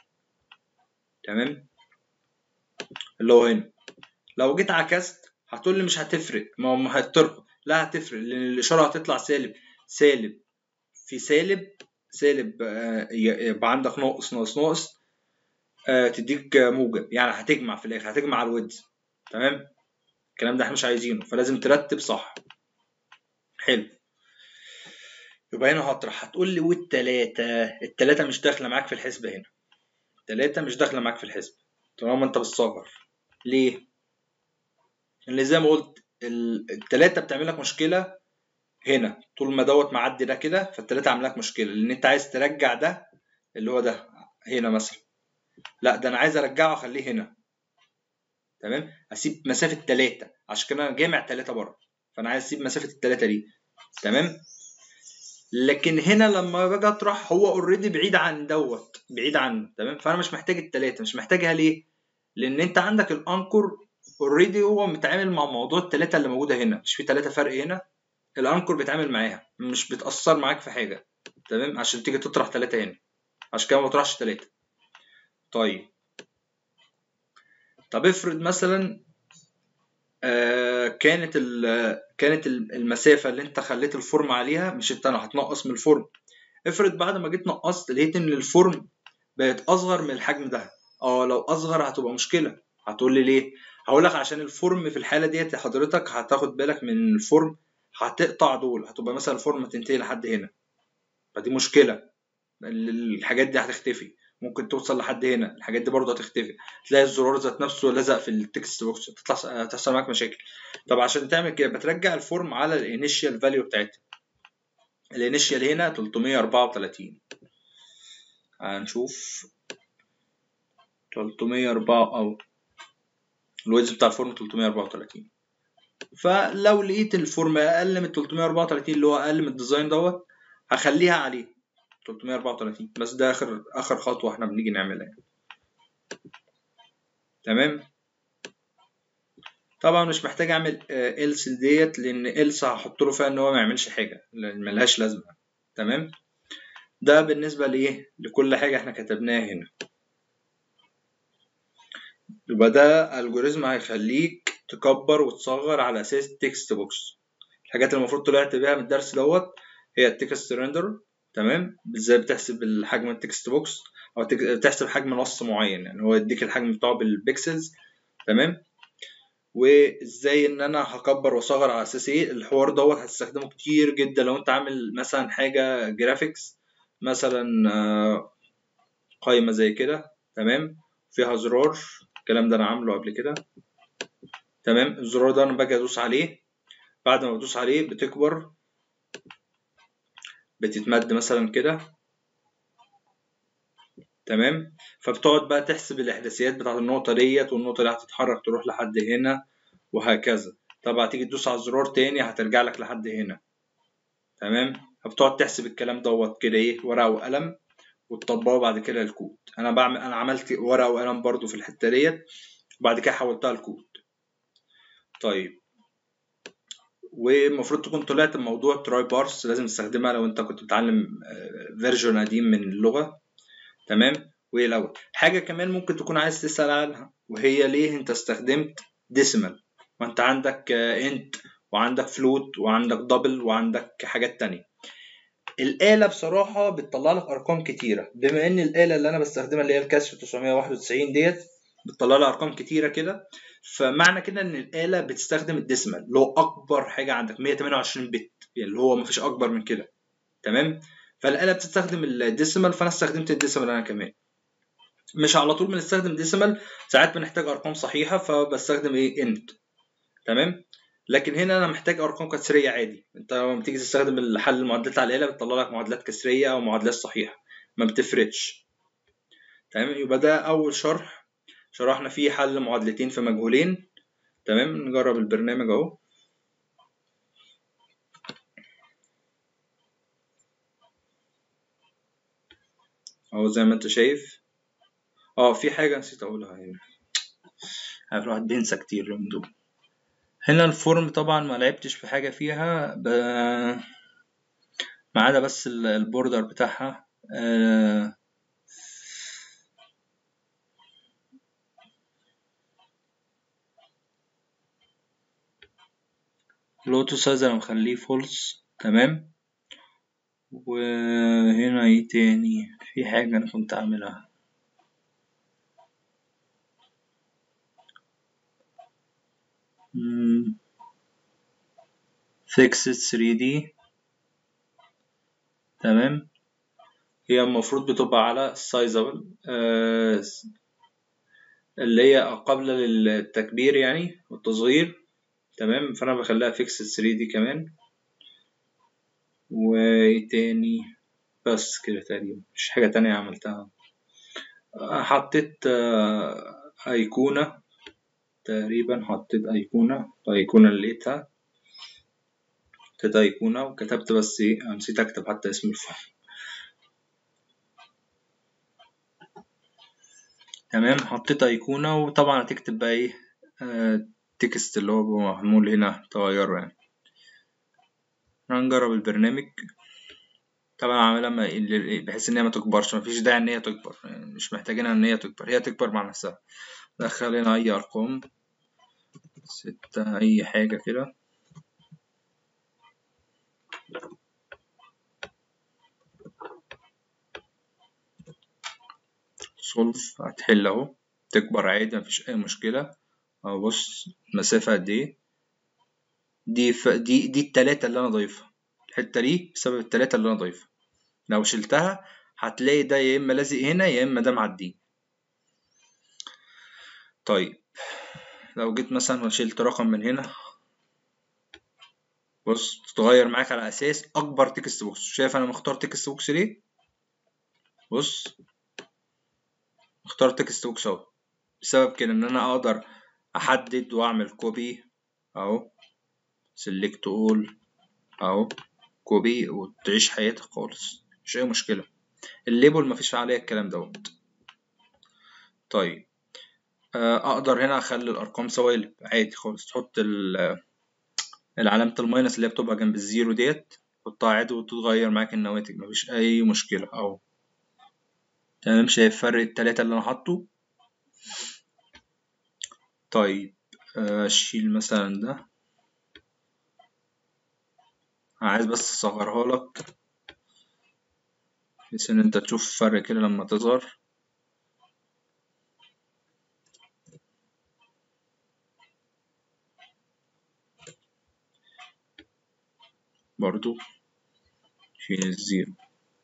تمام اللي هو هنا لو جيت عكست هتقول لي مش هتفرق ما هو هتطرق لا هتفرق لان الاشاره هتطلع سالب سالب في سالب سالب يبقى عندك ناقص ناقص ناقص تديك موجب يعني هتجمع في الاخر هتجمع على الويدز تمام الكلام ده احنا مش عايزينه فلازم ترتب صح حلو يبقى هنا هطرح هتقول لي والتلاتة التلاتة مش داخلة معاك في الحسبة هنا التلاتة مش داخلة معاك في الحسبة طالما انت بتصغر ليه؟ اللي زي ما قلت التلاتة بتعمل لك مشكلة هنا طول ما دوت معدي ده كده فالتلاتة عامل لك مشكلة لأن أنت عايز ترجع ده اللي هو ده هنا مثلا لا ده أنا عايز أرجعه أخليه هنا تمام أسيب مسافة تلاتة عشان كده أنا جامع تلاتة بره فأنا عايز أسيب مسافة التلاتة دي تمام لكن هنا لما باجي اطرح هو اوريدي بعيد عن دوت بعيد عنه تمام فانا مش محتاج التلاته مش محتاجها ليه لان انت عندك الانكور اوريدي هو متعامل مع موضوع التلاته اللي موجوده هنا مش في تلاته فرق هنا الانكور بيتعامل معاها مش بتاثر معاك في حاجه تمام عشان تيجي تطرح تلاته هنا عشان كده ما بطرحش تلاته طيب طب افرض مثلا آه كانت كانت المسافه اللي انت خليت الفورم عليها مش انت انا هتنقص من الفورم افرض بعد ما جيت نقصت لقيت ان الفورم بقت اصغر من الحجم ده اه لو اصغر هتبقى مشكله هتقول لي ليه هقول لك عشان الفورم في الحاله ديت حضرتك هتاخد بالك من الفورم هتقطع دول هتبقى مثلا الفورم تنتهي لحد هنا فدي مشكله الحاجات دي هتختفي ممكن توصل لحد هنا الحاجات دي برضه هتختفي تلاقي الزرار ذات نفسه لزق في التكست بوكس تطلع تحصل معاك مشاكل طب عشان تعمل كده بترجع الفورم على الانيشال فاليو بتاعتها الانيشال هنا 334 هنشوف 304 او الويدز بتاع الفورم 334 فلو لقيت الفورم اقل من 334 اللي هو اقل من الديزاين دوت هخليها عليه 334 بس ده اخر اخر خطوه احنا بنيجي نعملها يعني. تمام طبعا مش محتاج اعمل إلس ديت لان إلس هحط له فيها ان هو ما يعملش حاجه ملهاش لازمه تمام ده بالنسبه لايه لكل حاجه احنا كتبناها هنا يبقى ده الجوريزم هيخليك تكبر وتصغر على اساس تكست بوكس الحاجات اللي المفروض طلعت بيها من الدرس دوت هي التكست ريندر تمام ازاي بتحسب الحجم التكست بوكس او تحسب حجم نص معين يعني هو يديك الحجم بتاعه بالبيكسلز تمام وازاي ان انا هكبر واصغر على اساس ايه الحوار دوت هتستخدمه كتير جدا لو انت عامل مثلا حاجه جرافيكس مثلا قائمه زي كده تمام فيها زرار الكلام ده انا عامله قبل كده تمام الزرار ده انا باجي ادوس عليه بعد ما بدوس عليه بتكبر بتتمد مثلا كده تمام فبتقعد بقى تحسب الاحداثيات بتاعت النقطة ديت والنقطة دي هتتحرك تروح لحد هنا وهكذا طب هتيجي تدوس على الزرار تاني هترجع لك لحد هنا تمام فبتقعد تحسب الكلام دوت كده ايه ورقة وقلم وتطبقه بعد كده الكود انا بعمل انا عملت ورقة وقلم برضو في الحتة ديت وبعد كده حولتها لكود طيب والمفروض تكون طلعت بموضوع تراي بارس لازم تستخدمها لو انت كنت بتتعلم فيرجن قديم من اللغه تمام وايه الاول حاجه كمان ممكن تكون عايز تسال عنها وهي ليه انت استخدمت ديسيمال ما انت عندك انت وعندك فلوت وعندك دبل وعندك حاجات تانية الآلة بصراحة بتطلع لك أرقام كتيرة بما إن الآلة اللي أنا بستخدمها اللي هي الكاش 991 ديت بتطلع لي أرقام كتيرة كده فمعنى كده ان الاله بتستخدم الديسمال اللي هو اكبر حاجه عندك 128 بت يعني اللي هو مفيش اكبر من كده تمام فالاله بتستخدم الديسمال فانا استخدمت الديسمال انا كمان مش على طول بنستخدم ديسمال ساعات بنحتاج ارقام صحيحه فبستخدم ايه انت تمام لكن هنا انا محتاج ارقام كسريه عادي انت لما تيجي تستخدم حل المعادلات على الاله بتطلع لك معادلات كسريه او معادلات صحيحه ما بتفرقش تمام يبقى ده اول شرح شرحنا فيه حل معادلتين في مجهولين تمام نجرب البرنامج اهو اهو زي ما انت شايف اه في حاجه نسيت اقولها هنا عارف الواحد بينسى كتير اليومين دول هنا الفورم طبعا ما لعبتش في حاجه فيها ب... ما عدا بس البوردر بتاعها آه الاوتو سايز انا مخليه فولس تمام وهنا ايه تاني في حاجة انا كنت عاملها fixed 3D تمام هي المفروض بتبقى على sizable آه اللي هي قبل للتكبير يعني والتصغير تمام فانا بخليها fixed 3D كمان وايه تاني بس كده تقريبا مش حاجة تانية عملتها حطيت أيقونة تقريبا حطيت أيقونة أيقونة اللي لقيتها حطيت أيقونة وكتبت بس إيه نسيت أكتب حتى اسم الفورم تمام حطيت أيقونة وطبعا هتكتب بقى إيه آه تكست اللي هو معمول هنا تغيره يعني هنجرب البرنامج طبعا عاملها بحيث ان هي ما تكبرش مفيش داعي ان هي تكبر يعني مش محتاجينها ان هي تكبر هي تكبر مع نفسها دخل هنا اي ارقام ستة اي حاجة كده سولف هتحل اهو تكبر عادي مفيش اي مشكلة اهو بص المسافة قد ايه دي ف... دي دي التلاتة اللي انا ضايفها الحتة دي بسبب التلاتة اللي انا ضايفها لو شلتها هتلاقي ده يا اما لازق هنا يا اما ده معدي طيب لو جيت مثلا وشلت رقم من هنا بص تتغير معاك على اساس اكبر تكست بوكس شايف انا مختار تكست بوكس ليه بص مختار تكست بوكس اهو بسبب كده ان انا اقدر احدد واعمل كوبي اهو سيلكت اول اهو كوبي وتعيش حياتك خالص مش اي مشكله الليبل مفيش عليه الكلام دوت طيب اقدر هنا اخلي الارقام سوالب عادي خالص تحط العلامة الماينس اللي هي بتبقى جنب الزيرو ديت تحطها عادي وتتغير معاك النواتج مفيش اي مشكلة اهو تمام شايف فرق التلاتة اللي انا حاطه طيب اشيل مثلا ده عايز بس اصغرها لك بحيث ان انت تشوف فرق كده لما تظهر برضو شيل الزيرو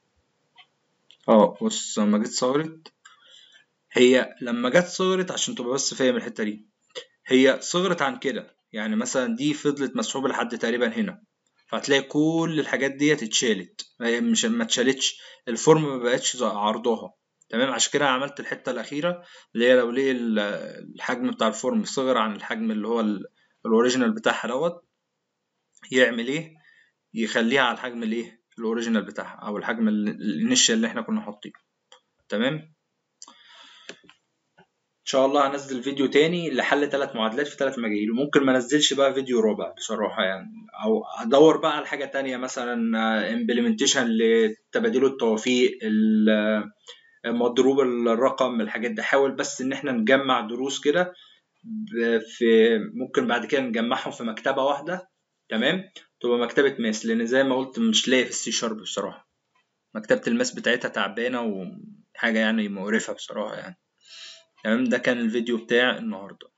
اه بص لما جيت صغرت هي لما جت صغرت عشان تبقى بس فاهم الحتة دي هي صغرت عن كده يعني مثلا دي فضلت مسحوبة لحد تقريبا هنا فهتلاقي كل الحاجات ديت اتشالت مش ما اتشالتش الفورم ما بقتش عرضها تمام عشان كده عملت الحته الاخيره اللي هي لو ليه الحجم بتاع الفورم صغر عن الحجم اللي هو الاوريجينال بتاعها دوت يعمل ايه يخليها على الحجم الايه الاوريجينال بتاعها او الحجم الانيشال اللي احنا كنا حاطينه تمام ان شاء الله هنزل فيديو تاني لحل ثلاث معادلات في ثلاث مجاهيل وممكن ما انزلش بقى فيديو رابع بصراحه يعني او ادور بقى على حاجه تانية مثلا امبلمنتيشن لتبادل التوافيق مضروب الرقم الحاجات دي حاول بس ان احنا نجمع دروس كده في ممكن بعد كده نجمعهم في مكتبه واحده تمام تبقى مكتبه ماس لان زي ما قلت مش لاقي في السي شارب بصراحه مكتبه الماس بتاعتها تعبانه وحاجه يعني مقرفه بصراحه يعني تمام ده كان الفيديو بتاع النهارده